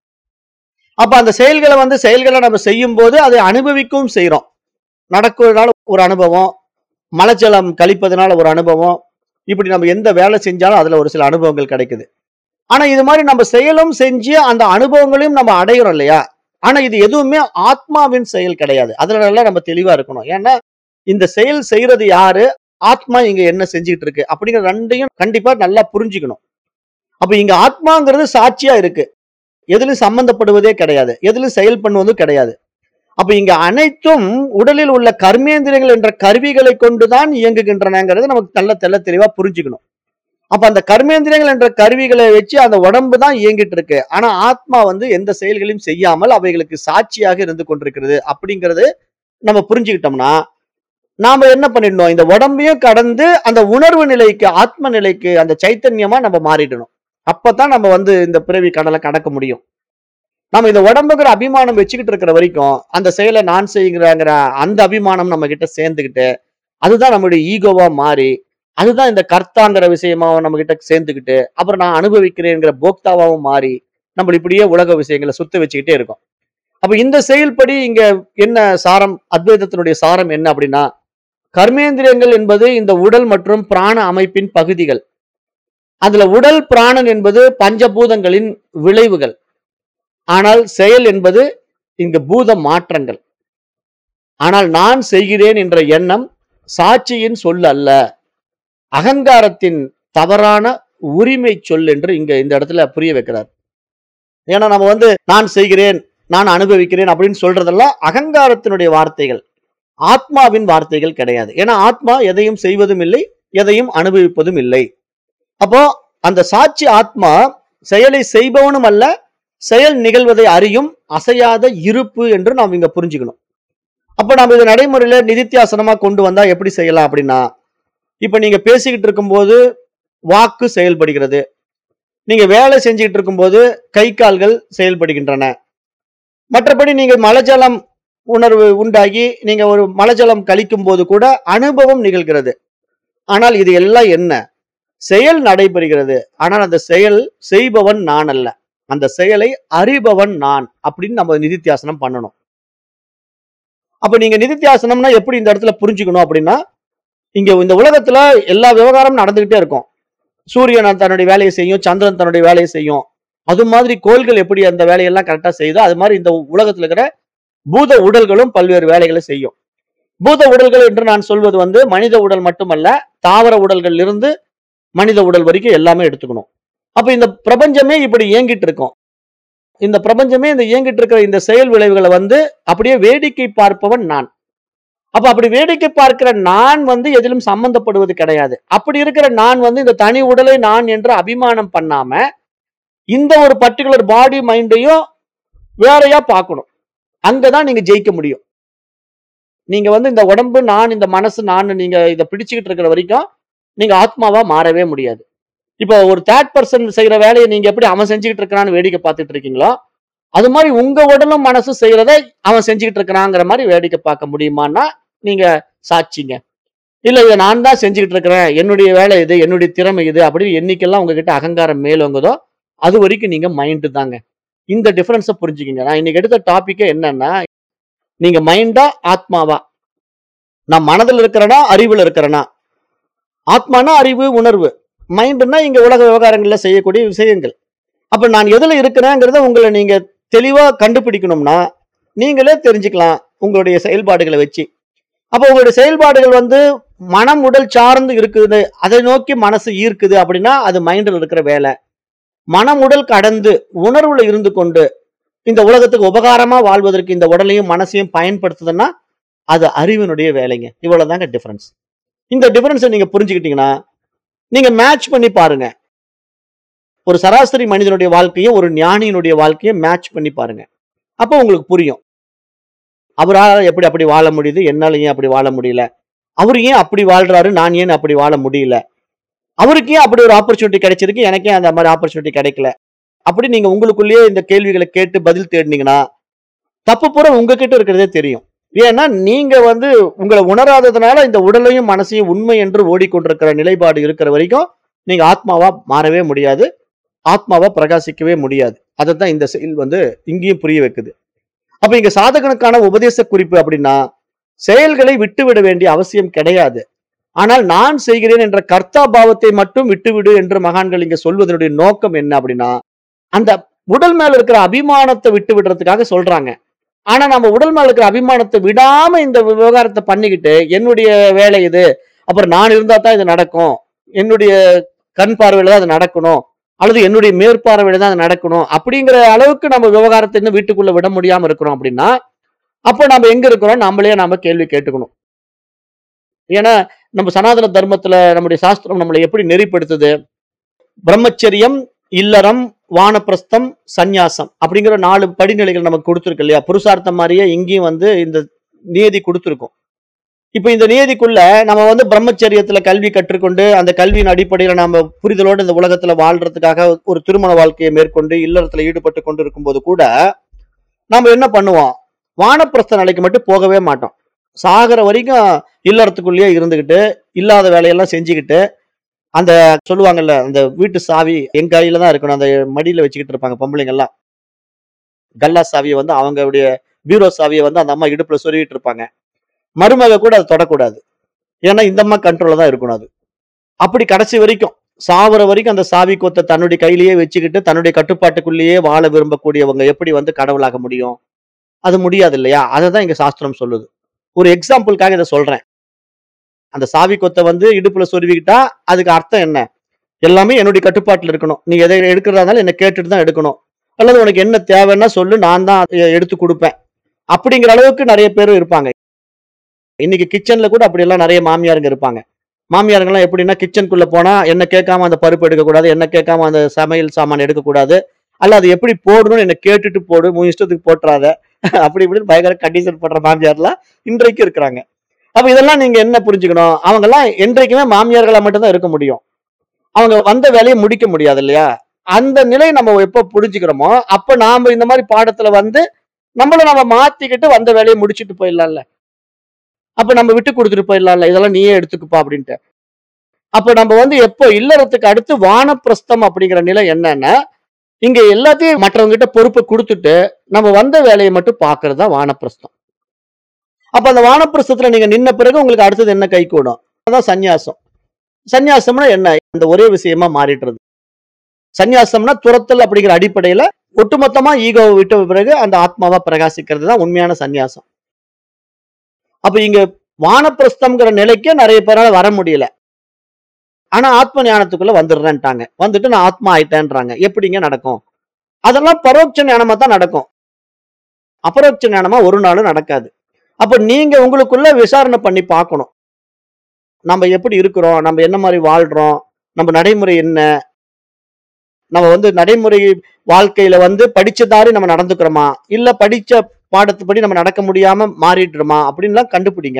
அப்ப அந்த செயல்களை வந்து செயல்களை நம்ம செய்யும் போது அதை அனுபவிக்கவும் செய்றோம் நடக்கிறதுனால ஒரு அனுபவம் மலஜலம் கழிப்பதனால ஒரு அனுபவம் இப்படி நம்ம எந்த வேலை செஞ்சாலும் அதுல ஒரு சில அனுபவங்கள் கிடைக்குது ஆனா இது மாதிரி நம்ம செயலும் செஞ்சு அந்த அனுபவங்களையும் நம்ம அடையிறோம் இல்லையா ஆனா இது எதுவுமே ஆத்மாவின் செயல் கிடையாது அதுல நம்ம தெளிவா இருக்கணும் ஏன்னா இந்த செயல் செய்யறது யாரு ஆத்மா இங்க என்ன செஞ்சுக்கிட்டு இருக்கு அப்படிங்கிற ரெண்டையும் கண்டிப்பா நல்லா புரிஞ்சுக்கணும் அப்ப இங்க ஆத்மாங்கிறது சாட்சியா இருக்கு எதிலும் சம்பந்தப்படுவதே கிடையாது எதிலும் செயல் பண்ணுவதும் கிடையாது அப்ப இங்க அனைத்தும் உடலில் உள்ள கர்மேந்திரங்கள் என்ற கருவிகளை கொண்டுதான் இயங்குகின்றனங்கிறது நமக்கு நல்ல தெள்ள தெளிவா புரிஞ்சுக்கணும் அப்ப அந்த கர்மேந்திரங்கள் என்ற கருவிகளை வச்சு அந்த உடம்பு தான் இயங்கிட்டு இருக்கு ஆனா ஆத்மா வந்து எந்த செயல்களையும் செய்யாமல் அவைகளுக்கு சாட்சியாக இருந்து கொண்டிருக்கிறது அப்படிங்கிறது நம்ம புரிஞ்சுக்கிட்டோம்னா நாம என்ன பண்ணிடணும் இந்த உடம்பையும் கடந்து அந்த உணர்வு நிலைக்கு ஆத்ம நிலைக்கு அந்த சைத்தன்யமா நம்ம மாறிடணும் அப்பதான் நம்ம வந்து இந்த பிறவி கடலை கடக்க முடியும் நம்ம இந்த உடம்புங்கிற அபிமானம் வச்சுக்கிட்டு இருக்கிற வரைக்கும் அந்த செயலை நான் செய்கிறங்கிற அந்த அபிமானம் நம்ம கிட்ட சேர்ந்துக்கிட்டு அதுதான் நம்மளுடைய ஈகோவா மாறி அதுதான் இந்த கர்த்தாங்கிற விஷயமா நம்ம கிட்ட சேர்ந்துக்கிட்டு அப்புறம் நான் அனுபவிக்கிறேங்கிற போக்தாவாவும் மாறி நம்ம இப்படியே உலக விஷயங்களை சுத்த வச்சுக்கிட்டே இருக்கோம் அப்ப இந்த செயல்படி இங்க என்ன சாரம் அத்வைதத்தினுடைய சாரம் என்ன அப்படின்னா கர்மேந்திரியங்கள் என்பது இந்த உடல் மற்றும் பிராண அமைப்பின் பகுதிகள் அதுல உடல் பிராணன் என்பது பஞ்சபூதங்களின் விளைவுகள் ஆனால் செயல் என்பது இங்கு பூத மாற்றங்கள் ஆனால் நான் செய்கிறேன் என்ற எண்ணம் சாட்சியின் சொல் அல்ல அகங்காரத்தின் தவறான உரிமை சொல் என்று இங்க இந்த இடத்துல புரிய வைக்கிறார் ஏன்னா நம்ம வந்து நான் செய்கிறேன் நான் அனுபவிக்கிறேன் அப்படின்னு சொல்றதெல்லாம் அகங்காரத்தினுடைய வார்த்தைகள் ஆத்மாவின் வார்த்தைகள் கிடையாது ஏன்னா ஆத்மா எதையும் செய்வதும் இல்லை எதையும் அனுபவிப்பதும் இல்லை அப்போ அந்த சாட்சி ஆத்மா செயலை செய்பவனும் அல்ல செயல் நிகழ்வதை அறியும் அசையாத இருப்பு என்று நாம் இங்க புரிஞ்சுக்கணும் அப்ப நம்ம இதை நடைமுறையில நிதித்தியாசனமா கொண்டு வந்தா எப்படி செய்யலாம் அப்படின்னா இப்ப நீங்க பேசிக்கிட்டு இருக்கும்போது வாக்கு செயல்படுகிறது நீங்க வேலை செஞ்சுக்கிட்டு இருக்கும்போது கை கால்கள் செயல்படுகின்றன மற்றபடி நீங்க மலஜலம் உணர்வு உண்டாகி நீங்க ஒரு மலஜலம் கழிக்கும் போது கூட அனுபவம் நிகழ்கிறது ஆனால் இது எல்லாம் என்ன செயல் நடைபெறுகிறது ஆனால் அந்த செயல் செய்பவன் நான் அல்ல அந்த செயலை அறிபவன் நான் அப்படின்னு நம்ம நிதித்தியாசனம் பண்ணணும் அப்ப நீங்க நிதித்தியாசனம்னா எப்படி இந்த இடத்துல புரிஞ்சுக்கணும் அப்படின்னா இங்க இந்த உலகத்துல எல்லா விவகாரமும் நடந்துகிட்டே இருக்கும் சூரியன் தன்னுடைய வேலையை செய்யும் சந்திரன் தன்னுடைய வேலையை செய்யும் அது மாதிரி கோள்கள் எப்படி அந்த வேலையெல்லாம் கரெக்டா செய்யுதோ அது மாதிரி இந்த உலகத்துல இருக்கிற பூத உடல்களும் பல்வேறு வேலைகளை செய்யும் பூத உடல்கள் என்று நான் சொல்வது வந்து மனித உடல் மட்டுமல்ல தாவர உடல்கள் இருந்து மனித உடல் வரைக்கும் எல்லாமே எடுத்துக்கணும் அப்ப இந்த பிரபஞ்சமே இப்படி இயங்கிட்டு இருக்கும் இந்த பிரபஞ்சமே இந்த இயங்கிட்டு இருக்கிற இந்த செயல் விளைவுகளை வந்து அப்படியே வேடிக்கை பார்ப்பவன் நான் அப்ப அப்படி வேடிக்கை பார்க்கிற நான் வந்து எதிலும் சம்பந்தப்படுவது கிடையாது அப்படி இருக்கிற நான் வந்து இந்த தனி உடலை நான் என்று அபிமானம் பண்ணாம இந்த ஒரு பர்டிகுலர் பாடி மைண்டையும் வேறையா பார்க்கணும் அங்கதான் நீங்க ஜெயிக்க முடியும் நீங்க வந்து இந்த உடம்பு நான் இந்த மனசு நான் நீங்க இதை பிடிச்சுக்கிட்டு இருக்கிற வரைக்கும் நீங்க ஆத்மாவா மாறவே முடியாது இப்போ ஒரு தேர்ட் பர்சன் செய்யற வேலையை நீங்க எப்படி அவன் செஞ்சுக்கிட்டு இருக்கிறான்னு வேடிக்கை பார்த்துட்டு இருக்கீங்களோ அது மாதிரி உங்க உடலும் மனசு செய்யறத அவன் செஞ்சுக்கிட்டு இருக்கிறாங்கிற மாதிரி வேடிக்கை பார்க்க முடியுமான்னா நீங்க சாட்சிங்க இல்ல இதை நான் தான் செஞ்சுக்கிட்டு இருக்கிறேன் என்னுடைய வேலை இது என்னுடைய திறமை இது அப்படின்னு என்னைக்கெல்லாம் உங்ககிட்ட அகங்காரம் மேலோங்குதோ அது வரைக்கும் நீங்க மைண்டு தாங்க இந்த டிஃபரன்ஸை புரிஞ்சுக்கிங்க நான் இன்னைக்கு எடுத்த டாபிக்கே என்னன்னா நீங்க மைண்டா ஆத்மாவா நான் மனதில் இருக்கிறனா அறிவில் இருக்கிறனா ஆத்மானா அறிவு உணர்வு மைண்டுனா இங்க உலக விவகாரங்கள்ல செய்யக்கூடிய விஷயங்கள் அப்ப நான் எதுல இருக்கிறேங்கிறத உங்களை நீங்க தெளிவா கண்டுபிடிக்கணும்னா நீங்களே தெரிஞ்சுக்கலாம் உங்களுடைய செயல்பாடுகளை வச்சு அப்போ உங்களுடைய செயல்பாடுகள் வந்து மனம் உடல் சார்ந்து இருக்குது அதை நோக்கி மனசு ஈர்க்குது அப்படின்னா அது மைண்டில் இருக்கிற வேலை மனம் உடல் கடந்து உணர்வுல இருந்து கொண்டு இந்த உலகத்துக்கு உபகாரமா வாழ்வதற்கு இந்த உடலையும் மனசையும் பயன்படுத்துதுன்னா அது அறிவினுடைய வேலைங்க இவ்வளவுதாங்க டிஃபரன்ஸ் இந்த டிஃபரன்ஸை நீங்க புரிஞ்சுக்கிட்டீங்கன்னா நீங்க மேட்ச் பண்ணி பாருங்க ஒரு சராசரி மனிதனுடைய வாழ்க்கையும் ஒரு ஞானியினுடைய வாழ்க்கையும் மேட்ச் பண்ணி பாருங்க அப்போ உங்களுக்கு புரியும் அவரால் எப்படி அப்படி வாழ முடியுது என்னால ஏன் அப்படி வாழ முடியல அவர் ஏன் அப்படி வாழ்றாரு நான் ஏன் அப்படி வாழ முடியல அவருக்கு ஏன் அப்படி ஒரு ஆப்பர்ச்சுனிட்டி கிடைச்சிருக்கு எனக்கே அந்த மாதிரி ஆப்பர்ச்சுனிட்டி கிடைக்கல அப்படி நீங்க உங்களுக்குள்ளேயே இந்த கேள்விகளை கேட்டு பதில் தேடினீங்கன்னா தப்பு பூரா உங்ககிட்ட இருக்கிறதே தெரியும் ஏன்னா நீங்க வந்து உங்களை உணராததுனால இந்த உடலையும் மனசையும் உண்மை என்று ஓடிக்கொண்டிருக்கிற நிலைப்பாடு இருக்கிற வரைக்கும் நீங்க ஆத்மாவா மாறவே முடியாது ஆத்மாவா பிரகாசிக்கவே முடியாது அதை தான் இந்த செயல் வந்து இங்கேயும் புரிய வைக்குது அப்ப இங்க சாதகனுக்கான உபதேச குறிப்பு அப்படின்னா செயல்களை விட்டுவிட வேண்டிய அவசியம் கிடையாது ஆனால் நான் செய்கிறேன் என்ற கர்த்தா பாவத்தை மட்டும் விட்டுவிடு என்று மகான்கள் இங்க சொல்வதனுடைய நோக்கம் என்ன அப்படின்னா அந்த உடல் மேல இருக்கிற அபிமானத்தை விட்டு விடுறதுக்காக சொல்றாங்க ஆனா நம்ம உடல் மேல இருக்கிற அபிமானத்தை விடாம இந்த விவகாரத்தை பண்ணிக்கிட்டு என்னுடைய வேலை இது அப்புறம் நான் இருந்தா தான் இது நடக்கும் என்னுடைய கண் பார்வையில தான் அது நடக்கணும் அல்லது என்னுடைய மேற்பார்வையில தான் அது நடக்கணும் அப்படிங்கிற அளவுக்கு நம்ம விவகாரத்தை இன்னும் வீட்டுக்குள்ள விட முடியாம இருக்கிறோம் அப்படின்னா அப்போ நம்ம எங்க இருக்கிறோம் நம்மளே நாம கேள்வி கேட்டுக்கணும் ஏன்னா நம்ம சனாதன தர்மத்துல நம்முடைய சாஸ்திரம் நம்மளை எப்படி நெறிப்படுத்துது பிரம்மச்சரியம் இல்லறம் வானப்பிரஸ்தம் சந்நியாசம் அப்படிங்கிற நாலு படிநிலைகள் நமக்கு கொடுத்துருக்கு இல்லையா புருஷார்த்தம் மாதிரியே இங்கேயும் வந்து இந்த நியதி கொடுத்துருக்கோம் இப்ப இந்த நியதிக்குள்ள நம்ம வந்து பிரம்மச்சரியத்துல கல்வி கற்றுக்கொண்டு அந்த கல்வியின் அடிப்படையில நாம புரிதலோடு இந்த உலகத்துல வாழ்றதுக்காக ஒரு திருமண வாழ்க்கையை மேற்கொண்டு இல்லறத்துல ஈடுபட்டு கொண்டு இருக்கும்போது கூட நம்ம என்ன பண்ணுவோம் வானப்பிரஸ்த நிலைக்கு மட்டும் போகவே மாட்டோம் சாகிற வரைக்கும் இல்லறத்துக்குள்ளேயே இருந்துகிட்டு இல்லாத வேலையெல்லாம் செஞ்சுக்கிட்டு அந்த சொல்லுவாங்கல்ல அந்த வீட்டு சாவி என் கையில தான் இருக்கணும் அந்த மடியில வச்சுக்கிட்டு இருப்பாங்க பொம்பளைங்க எல்லாம் கல்லா சாவியை வந்து அவங்களுடைய பீரோ சாவியை வந்து அந்த அம்மா இடுப்புல சொருகிட்டு இருப்பாங்க மருமக கூட அதை தொடக்கூடாது ஏன்னா இந்த அம்மா கண்ட்ரோல்ல தான் இருக்கணும் அது அப்படி கடைசி வரைக்கும் சாவர வரைக்கும் அந்த சாவி கொத்தை தன்னுடைய கையிலேயே வச்சுக்கிட்டு தன்னுடைய கட்டுப்பாட்டுக்குள்ளேயே வாழ விரும்பக்கூடியவங்க எப்படி வந்து கடவுளாக முடியும் அது முடியாது இல்லையா அதை தான் இங்க சாஸ்திரம் சொல்லுது ஒரு எக்ஸாம்பிளுக்காக இதை சொல்றேன் அந்த சாவி கொத்தை வந்து இடுப்புல சொருவிக்கிட்டா அதுக்கு அர்த்தம் என்ன எல்லாமே என்னுடைய கட்டுப்பாட்டுல இருக்கணும் நீ எதை எடுக்கிறதா இருந்தாலும் என்ன கேட்டுட்டு தான் எடுக்கணும் அல்லது உனக்கு என்ன தேவைன்னா சொல்லு நான் தான் அதை எடுத்து கொடுப்பேன் அப்படிங்கிற அளவுக்கு நிறைய பேர் இருப்பாங்க இன்னைக்கு கிச்சன்ல கூட அப்படி எல்லாம் நிறைய மாமியாருங்க இருப்பாங்க மாமியாருங்கெல்லாம் எப்படின்னா கிச்சனுக்குள்ள போனா என்ன கேட்காம அந்த பருப்பு எடுக்கக்கூடாது என்ன கேட்காம அந்த சமையல் சாமான் எடுக்கக்கூடாது அல்ல அது எப்படி போடணும்னு என்ன கேட்டுட்டு போடு உன் இஷ்டத்துக்கு போட்டுறாத அப்படி இப்படின்னு பயங்கர கண்டிஷன் பண்ற மாமியார்லாம் இன்றைக்கு இருக்கிறாங்க அப்ப இதெல்லாம் நீங்க என்ன புரிஞ்சுக்கணும் அவங்க எல்லாம் என்றைக்குமே மாமியார்களா மட்டும்தான் இருக்க முடியும் அவங்க வந்த வேலையை முடிக்க முடியாது இல்லையா அந்த நிலை நம்ம எப்ப புரிஞ்சுக்கிறோமோ அப்ப நாம இந்த மாதிரி பாடத்துல வந்து நம்மள நம்ம மாத்திக்கிட்டு வந்த வேலையை முடிச்சிட்டு போயிடலாம்ல அப்ப நம்ம விட்டு கொடுத்துட்டு போயிடலாம்ல இதெல்லாம் நீயே எடுத்துக்குப்பா அப்படின்ட்டு அப்ப நம்ம வந்து எப்போ இல்லறத்துக்கு அடுத்து வானப்பிரஸ்தம் அப்படிங்கிற நிலை என்னன்னா இங்க எல்லாத்தையும் மற்றவங்க கிட்ட பொறுப்பை கொடுத்துட்டு நம்ம வந்த வேலையை மட்டும் பாக்குறது தான் வானப்பிரஸ்தம் அப்ப அந்த வானப்பிரஸ்தத்துல நீங்க நின்ன பிறகு உங்களுக்கு அடுத்தது என்ன கை கூடும் அதான் சந்நியாசம் சந்நியாசம்னா என்ன இந்த ஒரே விஷயமா மாறிடுறது சந்நியாசம்னா துரத்தல் அப்படிங்கிற அடிப்படையில ஒட்டுமொத்தமா ஈகோவை விட்ட பிறகு அந்த ஆத்மாவா பிரகாசிக்கிறது தான் உண்மையான சந்நியாசம் அப்ப இங்க வானப்பிரஸ்தம்ங்கிற நிலைக்கே நிறைய பேரால வர முடியல ஆனா ஆத்ம ஞானத்துக்குள்ள வந்துடுறேன்ட்டாங்க வந்துட்டு நான் ஆத்மா ஆயிட்டேன்றாங்க எப்படிங்க நடக்கும் அதெல்லாம் பரோட்ச ஞானமா தான் நடக்கும் அபரோட்ச ஞானமா ஒரு நாளும் நடக்காது அப்ப நீங்க உங்களுக்குள்ள விசாரணை பண்ணி பார்க்கணும் நம்ம எப்படி இருக்கிறோம் நம்ம என்ன மாதிரி வாழ்றோம் நம்ம நடைமுறை என்ன நம்ம வந்து நடைமுறை வாழ்க்கையில வந்து படிச்சதாரி நம்ம நடந்துக்கிறோமா இல்ல படிச்ச பாடத்துப்படி நம்ம நடக்க முடியாம மாறிடுறோமா அப்படின்லாம் கண்டுபிடிங்க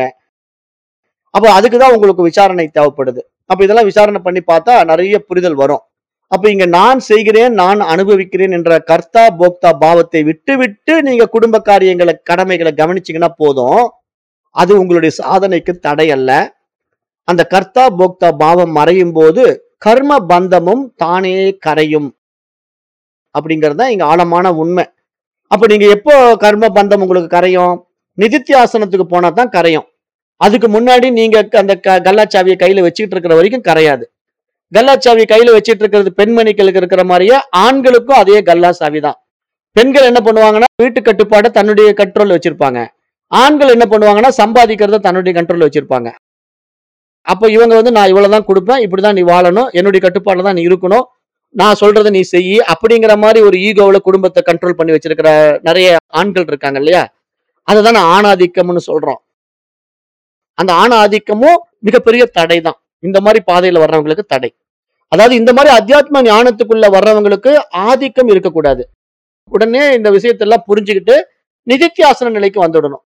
அப்ப அதுக்குதான் உங்களுக்கு விசாரணை தேவைப்படுது அப்ப இதெல்லாம் விசாரணை பண்ணி பார்த்தா நிறைய புரிதல் வரும் அப்ப இங்க நான் செய்கிறேன் நான் அனுபவிக்கிறேன் என்ற கர்த்தா போக்தா பாவத்தை விட்டு விட்டு நீங்க குடும்ப காரியங்களை கடமைகளை கவனிச்சீங்கன்னா போதும் அது உங்களுடைய சாதனைக்கு தடை அல்ல அந்த கர்த்தா போக்தா பாவம் மறையும் போது கர்ம பந்தமும் தானே கரையும் அப்படிங்கிறது தான் இங்க ஆழமான உண்மை அப்ப நீங்க எப்போ கர்ம பந்தம் உங்களுக்கு கரையும் நிதித்தியாசனத்துக்கு போனா தான் கரையும் அதுக்கு முன்னாடி நீங்க அந்த க- கல்லாச்சாவியை கையில வச்சுக்கிட்டு இருக்கிற வரைக்கும் கரையாது கல்லாச்சாவி கையில வச்சிட்டு இருக்கிறது பெண்மணிகளுக்கு இருக்கிற மாதிரியே ஆண்களுக்கும் அதே கல்லா சாவி தான் பெண்கள் என்ன பண்ணுவாங்கன்னா வீட்டு கட்டுப்பாடை தன்னுடைய கண்ட்ரோல் வச்சிருப்பாங்க ஆண்கள் என்ன பண்ணுவாங்கன்னா சம்பாதிக்கிறத தன்னுடைய கண்ட்ரோல் வச்சிருப்பாங்க அப்ப இவங்க வந்து நான் இவ்வளவுதான் கொடுப்பேன் இப்படிதான் நீ வாழணும் என்னுடைய கட்டுப்பாடுல தான் நீ இருக்கணும் நான் சொல்றதை நீ செய் அப்படிங்கிற மாதிரி ஒரு ஈகோவில் குடும்பத்தை கண்ட்ரோல் பண்ணி வச்சிருக்கிற நிறைய ஆண்கள் இருக்காங்க இல்லையா அதை தான் ஆணாதிக்கம்னு சொல்றோம் அந்த ஆண ஆதிக்கமும் மிகப்பெரிய தடை தான் இந்த மாதிரி பாதையில வர்றவங்களுக்கு தடை அதாவது இந்த மாதிரி அத்தியாத்ம ஞானத்துக்குள்ள வர்றவங்களுக்கு ஆதிக்கம் இருக்கக்கூடாது உடனே இந்த விஷயத்தெல்லாம் புரிஞ்சுக்கிட்டு நிதித்தியாசன நிலைக்கு வந்துடணும்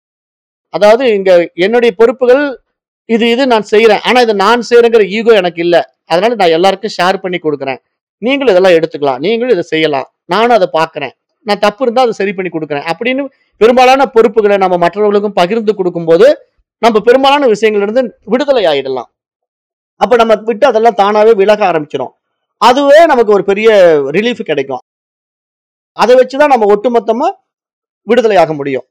அதாவது இங்க என்னுடைய பொறுப்புகள் இது இது நான் செய்யறேன் ஆனா இதை நான் செய்யறேங்கிற ஈகோ எனக்கு இல்ல அதனால நான் எல்லாருக்கும் ஷேர் பண்ணி கொடுக்குறேன் நீங்களும் இதெல்லாம் எடுத்துக்கலாம் நீங்களும் இதை செய்யலாம் நானும் அதை பார்க்கறேன் நான் தப்பு இருந்தா அதை சரி பண்ணி கொடுக்குறேன் அப்படின்னு பெரும்பாலான பொறுப்புகளை நம்ம மற்றவர்களுக்கும் பகிர்ந்து கொடுக்கும்போது நம்ம பெரும்பாலான விஷயங்கள்ல இருந்து விடுதலை ஆயிடலாம் அப்ப நம்ம விட்டு அதெல்லாம் தானாவே விலக ஆரம்பிச்சிடும் அதுவே நமக்கு ஒரு பெரிய ரிலீஃப் கிடைக்கும் அதை வச்சுதான் நம்ம ஒட்டுமொத்தமா விடுதலையாக முடியும்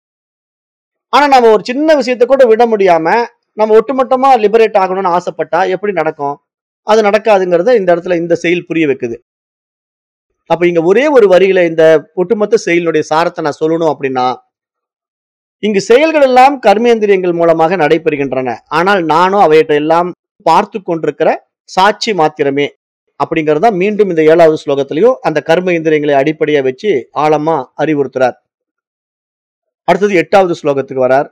ஆனா நம்ம ஒரு சின்ன விஷயத்தை கூட விட முடியாம நம்ம ஒட்டுமொத்தமா லிபரேட் ஆகணும்னு ஆசைப்பட்டா எப்படி நடக்கும் அது நடக்காதுங்கிறத இந்த இடத்துல இந்த செயல் புரிய வைக்குது அப்ப இங்க ஒரே ஒரு வரியில இந்த ஒட்டுமொத்த செயலினுடைய சாரத்தை நான் சொல்லணும் அப்படின்னா இங்கு செயல்கள் எல்லாம் கர்மேந்திரியங்கள் மூலமாக நடைபெறுகின்றன ஆனால் நானும் அவையற்றை எல்லாம் பார்த்து கொண்டிருக்கிற சாட்சி மாத்திரமே அப்படிங்கறத மீண்டும் இந்த ஏழாவது ஸ்லோகத்திலையும் அந்த கர்ம இந்திரியங்களை அடிப்படையா வச்சு ஆழமா அறிவுறுத்துறார் அடுத்தது எட்டாவது ஸ்லோகத்துக்கு வரார்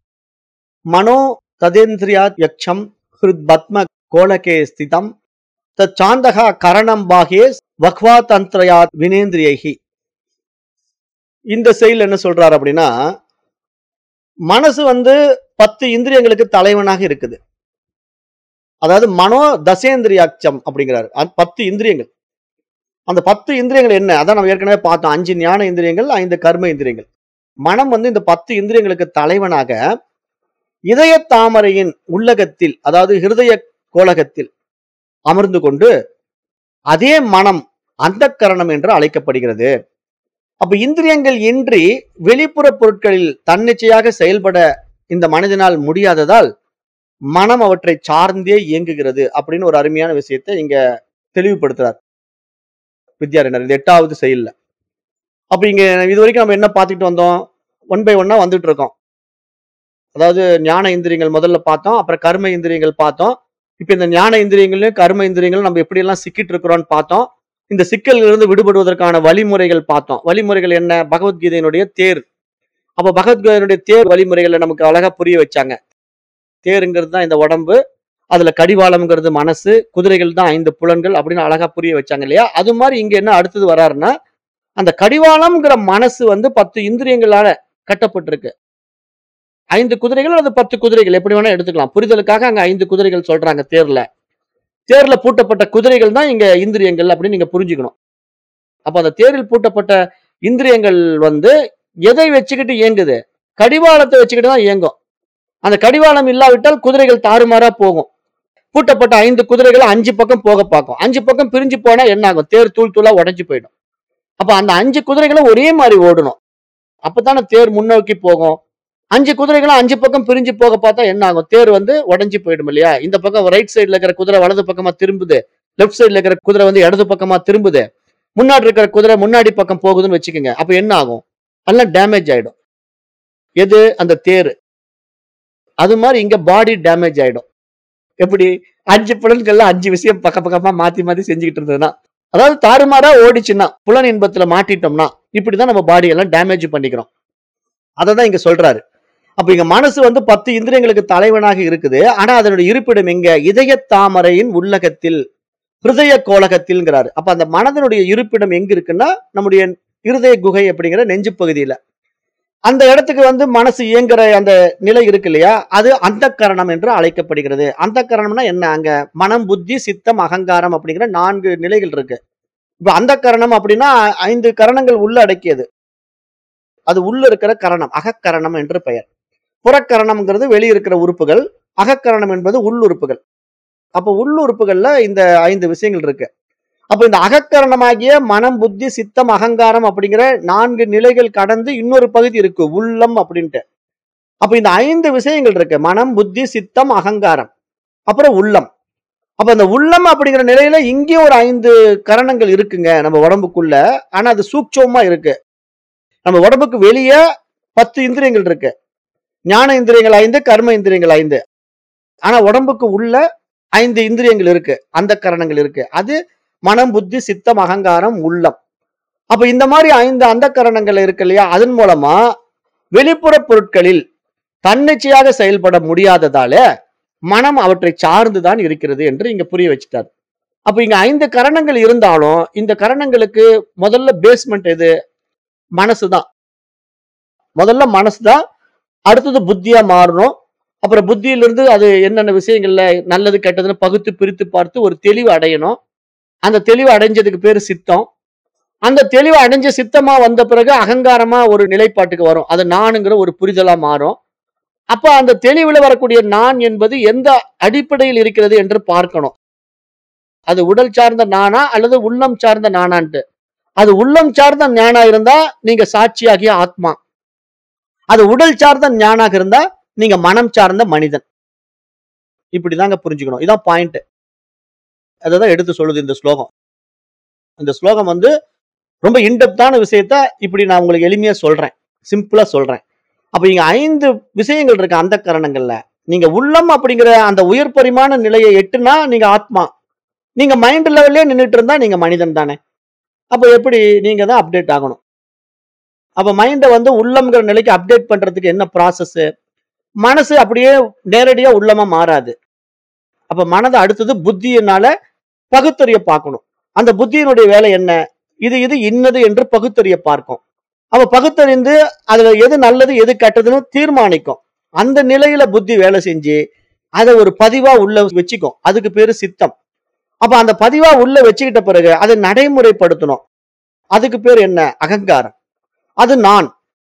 மனோ ததேந்திரியா யக்ஷம் ஹிருத் பத்ம கோலகே ஸ்திதம் தச்சாந்தகா கரணம் பாகியே வக்வா தந்திரயா வினேந்திரியகி இந்த செயல் என்ன சொல்றாரு அப்படின்னா மனசு வந்து பத்து இந்திரியங்களுக்கு தலைவனாக இருக்குது அதாவது மனோ தசேந்திரியாட்சம் அப்படிங்கிறாரு அது பத்து இந்திரியங்கள் அந்த பத்து இந்திரியங்கள் என்ன அதான் நம்ம ஏற்கனவே பார்த்தோம் அஞ்சு ஞான இந்திரியங்கள் ஐந்து கர்ம இந்திரியங்கள் மனம் வந்து இந்த பத்து இந்திரியங்களுக்கு தலைவனாக இதய தாமரையின் உள்ளகத்தில் அதாவது ஹிருதய கோலகத்தில் அமர்ந்து கொண்டு அதே மனம் அந்த கரணம் என்று அழைக்கப்படுகிறது அப்ப இந்திரியங்கள் இன்றி வெளிப்புற பொருட்களில் தன்னிச்சையாக செயல்பட இந்த மனிதனால் முடியாததால் மனம் அவற்றை சார்ந்தே இயங்குகிறது அப்படின்னு ஒரு அருமையான விஷயத்தை இங்க தெளிவுபடுத்துறார் வித்யாரண்யர் இது எட்டாவது செயல்ல அப்ப இங்க இது வரைக்கும் நம்ம என்ன பார்த்துட்டு வந்தோம் ஒன் பை ஒன்னா வந்துட்டு இருக்கோம் அதாவது ஞான இந்திரியங்கள் முதல்ல பார்த்தோம் அப்புறம் கர்ம இந்திரியங்கள் பார்த்தோம் இப்ப இந்த ஞான இந்திரியங்களையும் கர்ம இந்திரியங்களும் நம்ம எப்படி எல்லாம் சிக்கிட்டு இருக்கிறோம்னு பார்த்தோம் இந்த சிக்கலிலிருந்து விடுபடுவதற்கான வழிமுறைகள் பார்த்தோம் வழிமுறைகள் என்ன பகவத்கீதையினுடைய தேர் அப்ப பகவத்கீதையினுடைய தேர் வழிமுறைகளை நமக்கு அழகா புரிய வச்சாங்க தேருங்கிறது தான் இந்த உடம்பு அதுல கடிவாளம்ங்கிறது மனசு குதிரைகள் தான் ஐந்து புலன்கள் அப்படின்னு அழகா புரிய வச்சாங்க இல்லையா அது மாதிரி இங்க என்ன அடுத்தது வராருன்னா அந்த கடிவாளம்ங்கிற மனசு வந்து பத்து இந்திரியங்களால கட்டப்பட்டிருக்கு ஐந்து குதிரைகள் அல்லது பத்து குதிரைகள் எப்படி வேணா எடுத்துக்கலாம் புரிதலுக்காக அங்க ஐந்து குதிரைகள் சொல்றாங்க தேர்ல தேர்ல பூட்டப்பட்ட குதிரைகள் தான் இங்க இந்திரியங்கள் அப்படின்னு நீங்க புரிஞ்சுக்கணும் அப்ப அந்த தேரில் பூட்டப்பட்ட இந்திரியங்கள் வந்து எதை வச்சுக்கிட்டு இயங்குது கடிவாளத்தை வச்சுக்கிட்டு தான் இயங்கும் அந்த கடிவாளம் இல்லாவிட்டால் குதிரைகள் தாறுமாறா போகும் பூட்டப்பட்ட ஐந்து குதிரைகள் அஞ்சு பக்கம் போக பார்க்கும் அஞ்சு பக்கம் பிரிஞ்சு போனா என்ன ஆகும் தேர் தூள் தூளா உடைஞ்சு போயிடும் அப்ப அந்த அஞ்சு குதிரைகளும் ஒரே மாதிரி ஓடணும் அப்பதானே தேர் முன்னோக்கி போகும் அஞ்சு குதிரைகளும் அஞ்சு பக்கம் பிரிஞ்சு போக பார்த்தா என்ன ஆகும் தேர் வந்து உடைஞ்சு போயிடும் இல்லையா இந்த பக்கம் ரைட் சைடுல இருக்கிற குதிரை வலது பக்கமா திரும்புது லெஃப்ட் சைடுல இருக்கிற குதிரை வந்து இடது பக்கமா திரும்புது முன்னாடி இருக்கிற குதிரை முன்னாடி பக்கம் போகுதுன்னு வச்சுக்கோங்க அப்ப என்ன ஆகும் எல்லாம் டேமேஜ் ஆயிடும் எது அந்த தேர் அது மாதிரி இங்க பாடி டேமேஜ் ஆயிடும் எப்படி அஞ்சு புலன்கள்ல அஞ்சு விஷயம் பக்க பக்கமா மாத்தி மாத்தி செஞ்சுக்கிட்டு இருந்ததுன்னா அதாவது தாறுமாறா ஓடிச்சுன்னா புலன் இன்பத்துல மாட்டிட்டோம்னா இப்படிதான் நம்ம பாடி எல்லாம் டேமேஜ் பண்ணிக்கிறோம் அதை தான் இங்க சொல்றாரு அப்ப இங்க மனசு வந்து பத்து இந்திரியங்களுக்கு தலைவனாக இருக்குது ஆனா அதனுடைய இருப்பிடம் எங்க இதய தாமரையின் உள்ளகத்தில் ஹிருதய கோலகத்தில்ங்கிறாரு அப்ப அந்த மனதனுடைய இருப்பிடம் எங்க இருக்குன்னா நம்முடைய இருதய குகை அப்படிங்கிற நெஞ்சு பகுதியில அந்த இடத்துக்கு வந்து மனசு இயங்குற அந்த நிலை இருக்கு இல்லையா அது அந்த கரணம் என்று அழைக்கப்படுகிறது அந்த கரணம்னா என்ன அங்க மனம் புத்தி சித்தம் அகங்காரம் அப்படிங்கிற நான்கு நிலைகள் இருக்கு இப்ப அந்த கரணம் அப்படின்னா ஐந்து கரணங்கள் உள்ள அடக்கியது அது உள்ள இருக்கிற கரணம் அகக்கரணம் என்று பெயர் புறக்கரணம்ங்கிறது வெளியே இருக்கிற உறுப்புகள் அகக்கரணம் என்பது உள்ளுறுப்புகள் அப்ப உள்ளுறுப்புகள்ல இந்த ஐந்து விஷயங்கள் இருக்கு அப்ப இந்த அகக்கரணமாகிய மனம் புத்தி சித்தம் அகங்காரம் அப்படிங்கிற நான்கு நிலைகள் கடந்து இன்னொரு பகுதி இருக்கு உள்ளம் அப்படின்ட்டு அப்ப இந்த ஐந்து விஷயங்கள் இருக்கு மனம் புத்தி சித்தம் அகங்காரம் அப்புறம் உள்ளம் அப்ப அந்த உள்ளம் அப்படிங்கிற நிலையில இங்கேயும் ஒரு ஐந்து கரணங்கள் இருக்குங்க நம்ம உடம்புக்குள்ள ஆனா அது சூட்சமா இருக்கு நம்ம உடம்புக்கு வெளியே பத்து இந்திரியங்கள் இருக்கு ஞான இந்திரியங்கள் ஐந்து கர்ம இந்திரியங்கள் ஐந்து ஆனா உடம்புக்கு உள்ள ஐந்து இந்திரியங்கள் இருக்கு அந்த கரணங்கள் இருக்கு அது மனம் புத்தி சித்தம் அகங்காரம் உள்ளம் அப்ப இந்த மாதிரி ஐந்து அந்த கரணங்கள் இருக்கு இல்லையா அதன் மூலமா வெளிப்புற பொருட்களில் தன்னிச்சையாக செயல்பட முடியாததால மனம் அவற்றை சார்ந்துதான் இருக்கிறது என்று இங்க புரிய வச்சுட்டார் அப்ப இங்க ஐந்து கரணங்கள் இருந்தாலும் இந்த கரணங்களுக்கு முதல்ல பேஸ்மெண்ட் எது மனசுதான் முதல்ல மனசுதான் அடுத்தது புத்தியா மாறணும் அப்புறம் புத்தியிலிருந்து அது என்னென்ன விஷயங்கள்ல நல்லது கெட்டதுன்னு பகுத்து பிரித்து பார்த்து ஒரு தெளிவு அடையணும் அந்த தெளிவு அடைஞ்சதுக்கு பேரு சித்தம் அந்த தெளிவு அடைஞ்ச சித்தமா வந்த பிறகு அகங்காரமா ஒரு நிலைப்பாட்டுக்கு வரும் அது நானுங்கிற ஒரு புரிதலா மாறும் அப்ப அந்த தெளிவுல வரக்கூடிய நான் என்பது எந்த அடிப்படையில் இருக்கிறது என்று பார்க்கணும் அது உடல் சார்ந்த நானா அல்லது உள்ளம் சார்ந்த நானான்ட்டு அது உள்ளம் சார்ந்த ஞானா இருந்தா நீங்க சாட்சியாகிய ஆத்மா அது உடல் சார்ந்த ஞானாக இருந்தா நீங்க மனம் சார்ந்த மனிதன் இப்படிதாங்க புரிஞ்சுக்கணும் இதான் பாயிண்ட் அததான் எடுத்து சொல்லுது இந்த ஸ்லோகம் இந்த ஸ்லோகம் வந்து ரொம்ப இன்டெப்தான விஷயத்த இப்படி நான் உங்களுக்கு எளிமையா சொல்றேன் சிம்பிளா சொல்றேன் அப்ப இங்க ஐந்து விஷயங்கள் இருக்கு அந்த கரணங்கள்ல நீங்க உள்ளம் அப்படிங்கிற அந்த உயர் பரிமாண நிலையை எட்டுனா நீங்க ஆத்மா நீங்க மைண்ட் லெவல்லே நின்றுட்டு இருந்தா நீங்க மனிதன் தானே அப்ப எப்படி நீங்க தான் அப்டேட் ஆகணும் அப்ப மைண்டை வந்து உள்ளம்ங்கிற நிலைக்கு அப்டேட் பண்றதுக்கு என்ன ப்ராசஸ் மனசு அப்படியே நேரடியா உள்ளமா மாறாது அப்ப மனதை அடுத்தது புத்தியினால பகுத்தறிய பார்க்கணும் அந்த புத்தியினுடைய வேலை என்ன இது இது இன்னது என்று பகுத்தறிய பார்க்கும் அப்ப பகுத்தறிந்து அதுல எது நல்லது எது கெட்டதுன்னு தீர்மானிக்கும் அந்த நிலையில புத்தி வேலை செஞ்சு அதை ஒரு பதிவா உள்ள வச்சுக்கும் அதுக்கு பேரு சித்தம் அப்ப அந்த பதிவா உள்ள வச்சுக்கிட்ட பிறகு அதை நடைமுறைப்படுத்தணும் அதுக்கு பேர் என்ன அகங்காரம் அது நான்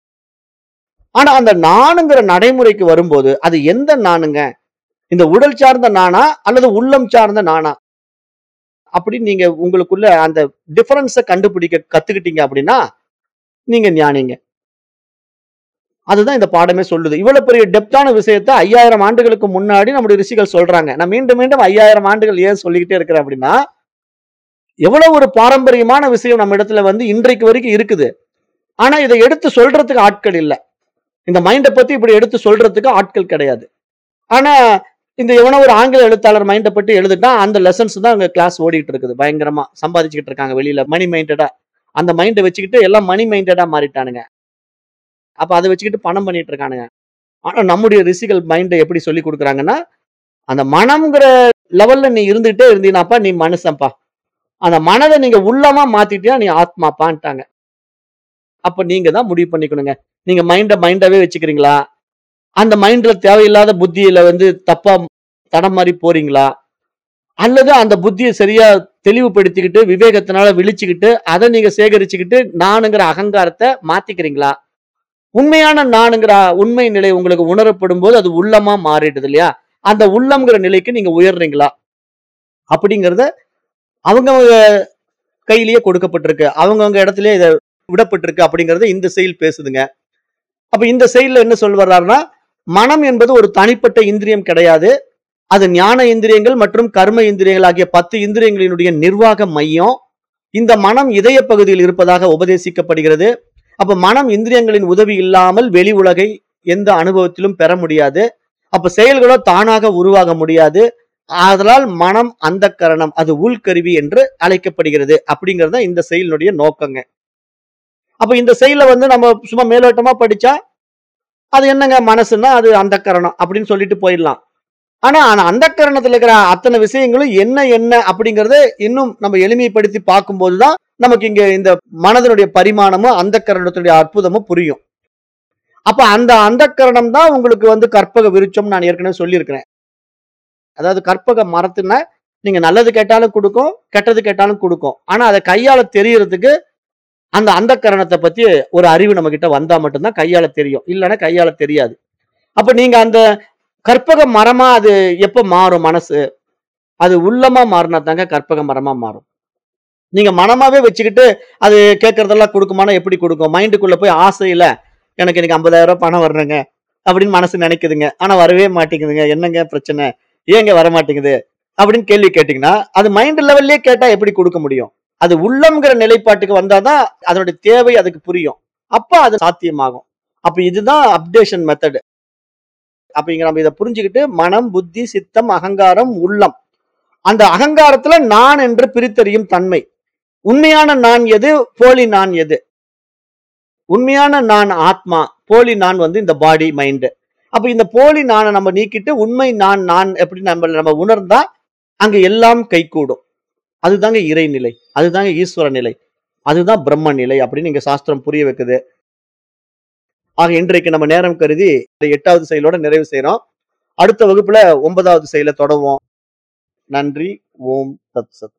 ஆனா அந்த நானுங்கிற நடைமுறைக்கு வரும்போது அது எந்த நானுங்க இந்த உடல் சார்ந்த நானா அல்லது உள்ளம் சார்ந்த நானா அப்படி நீங்க உங்களுக்குள்ள அந்த டிஃபரன்ஸ கண்டுபிடிக்க கத்துக்கிட்டீங்க அப்படின்னா நீங்க ஞானிங்க அதுதான் இந்த பாடமே சொல்லுது இவ்வளவு பெரிய டெப்தான விஷயத்த ஐயாயிரம் ஆண்டுகளுக்கு முன்னாடி நம்முடைய ரிஷிகள் சொல்றாங்க நான் மீண்டும் மீண்டும் ஐயாயிரம் ஆண்டுகள் ஏன் சொல்லிக்கிட்டே இருக்கிறேன் அப்படின்னா எவ்வளவு ஒரு பாரம்பரியமான விஷயம் நம்ம இடத்துல வந்து இன்றைக்கு வரைக்கும் இருக்குது ஆனா இதை எடுத்து சொல்றதுக்கு ஆட்கள் இல்ல இந்த மைண்டை பத்தி இப்படி எடுத்து சொல்றதுக்கு ஆட்கள் கிடையாது ஆனா இந்த எவனோ ஒரு ஆங்கில எழுத்தாளர் மைண்டை பற்றி எழுதிட்டா அந்த லெசன்ஸ் தான் அங்க கிளாஸ் ஓடிட்டு இருக்குது பயங்கரமா சம்பாதிச்சுக்கிட்டு இருக்காங்க வெளியில மணி மைண்டடா அந்த மைண்டை வச்சுக்கிட்டு எல்லாம் மணி மைண்டடா மாறிட்டானுங்க அப்ப அதை வச்சுக்கிட்டு பணம் பண்ணிட்டு இருக்கானுங்க ஆனா நம்முடைய ரிஷிகள் மைண்டை எப்படி சொல்லி கொடுக்குறாங்கன்னா அந்த மனம்ங்கிற லெவல்ல நீ இருந்துகிட்டே இருந்தீனாப்பா நீ மனுஷன்ப்பா அந்த மனதை நீங்க உள்ளமா மாத்திட்டியா நீ ஆத்மாப்பான்ட்டாங்க அப்ப நீங்க தான் முடிவு பண்ணிக்கணுங்க நீங்க மைண்ட மைண்டாவே வச்சுக்கிறீங்களா அந்த மைண்ட்ல தேவையில்லாத புத்தியில வந்து தப்பா தடம் மாறி போறீங்களா அல்லது அந்த புத்தியை சரியா தெளிவுபடுத்திக்கிட்டு விவேகத்தினால விழிச்சுக்கிட்டு அதை நீங்க சேகரிச்சுக்கிட்டு நானுங்கிற அகங்காரத்தை மாத்திக்கிறீங்களா உண்மையான நானுங்கிற உண்மை நிலை உங்களுக்கு உணரப்படும் போது அது உள்ளமா மாறிடுது இல்லையா அந்த உள்ளம்ங்கிற நிலைக்கு நீங்க உயர்றீங்களா அப்படிங்கறத அவங்கவங்க கையிலேயே கொடுக்கப்பட்டிருக்கு அவங்கவங்க இடத்துலயே இதை விடப்பட்டிருக்கு அப்படிங்கறத இந்த செயல் பேசுதுங்க அப்ப இந்த செயல்ல என்ன சொல்ல வர்றாருன்னா மனம் என்பது ஒரு தனிப்பட்ட இந்திரியம் கிடையாது அது ஞான இந்திரியங்கள் மற்றும் கர்ம இந்திரியங்கள் ஆகிய பத்து இந்திரியங்களினுடைய நிர்வாக மையம் இந்த மனம் இதய பகுதியில் இருப்பதாக உபதேசிக்கப்படுகிறது அப்ப மனம் இந்திரியங்களின் உதவி இல்லாமல் வெளி உலகை எந்த அனுபவத்திலும் பெற முடியாது அப்ப செயல்களோ தானாக உருவாக முடியாது அதனால் மனம் அந்த கரணம் அது உள்கருவி என்று அழைக்கப்படுகிறது அப்படிங்கறது தான் இந்த செயலினுடைய நோக்கங்க அப்ப இந்த செயலை வந்து நம்ம சும்மா மேலோட்டமா படிச்சா அது என்னங்க மனசுன்னா அது அந்த கரணம் அப்படின்னு சொல்லிட்டு போயிடலாம் ஆனா அந்த கரணத்துல இருக்கிற அத்தனை விஷயங்களும் என்ன என்ன அப்படிங்கறத இன்னும் நம்ம எளிமைப்படுத்தி பார்க்கும்போதுதான் நமக்கு இங்க இந்த மனதனுடைய பரிமாணமும் அந்த கரணத்தினுடைய அற்புதமும் புரியும் அப்ப அந்த அந்த கரணம் தான் உங்களுக்கு வந்து கற்பக விருட்சம் நான் ஏற்கனவே சொல்லியிருக்கிறேன் அதாவது கற்பக மரத்துனா நீங்க நல்லது கேட்டாலும் கொடுக்கும் கெட்டது கேட்டாலும் கொடுக்கும் ஆனா அதை கையால தெரியறதுக்கு அந்த அந்த கரணத்தை பத்தி ஒரு அறிவு நம்ம கிட்ட வந்தா மட்டும்தான் கையால தெரியும் இல்லைன்னா கையால தெரியாது அப்ப நீங்க அந்த கற்பக மரமா அது எப்ப மாறும் மனசு அது உள்ளமா மாறினா தாங்க கற்பக மரமா மாறும் நீங்க மனமாவே வச்சுக்கிட்டு அது கேட்கறதெல்லாம் கொடுக்குமானா எப்படி கொடுக்கும் மைண்டுக்குள்ள போய் ஆசையில எனக்கு இன்னைக்கு ஐம்பதாயிரம் ரூபாய் பணம் வரணுங்க அப்படின்னு மனசு நினைக்குதுங்க ஆனா வரவே மாட்டேங்குதுங்க என்னங்க பிரச்சனை ஏங்க வர மாட்டேங்குது அப்படின்னு கேள்வி கேட்டீங்கன்னா அது மைண்ட் லெவல்லயே கேட்டா எப்படி கொடுக்க முடியும் அது உள்ளம்ங்கிற நிலைப்பாட்டுக்கு வந்தாதான் அதனுடைய தேவை அதுக்கு புரியும் அப்ப அது சாத்தியமாகும் அப்ப இதுதான் அப்டேஷன் மெத்தட் அப்ப இங்க நம்ம இதை புரிஞ்சுக்கிட்டு மனம் புத்தி சித்தம் அகங்காரம் உள்ளம் அந்த அகங்காரத்துல நான் என்று பிரித்தறியும் தன்மை உண்மையான நான் எது போலி நான் எது உண்மையான நான் ஆத்மா போலி நான் வந்து இந்த பாடி மைண்டு அப்ப இந்த போலி நானை நம்ம நீக்கிட்டு உண்மை நான் நான் எப்படி நம்ம நம்ம உணர்ந்தா அங்க எல்லாம் கைகூடும் அதுதாங்க இறைநிலை அதுதாங்க ஈஸ்வர நிலை அதுதான் பிரம்ம நிலை அப்படின்னு இங்க சாஸ்திரம் புரிய வைக்குது ஆக இன்றைக்கு நம்ம நேரம் கருதி இந்த எட்டாவது செயலோட நிறைவு செய்யறோம் அடுத்த வகுப்புல ஒன்பதாவது செயலை தொடருவோம் நன்றி ஓம் தத் சத்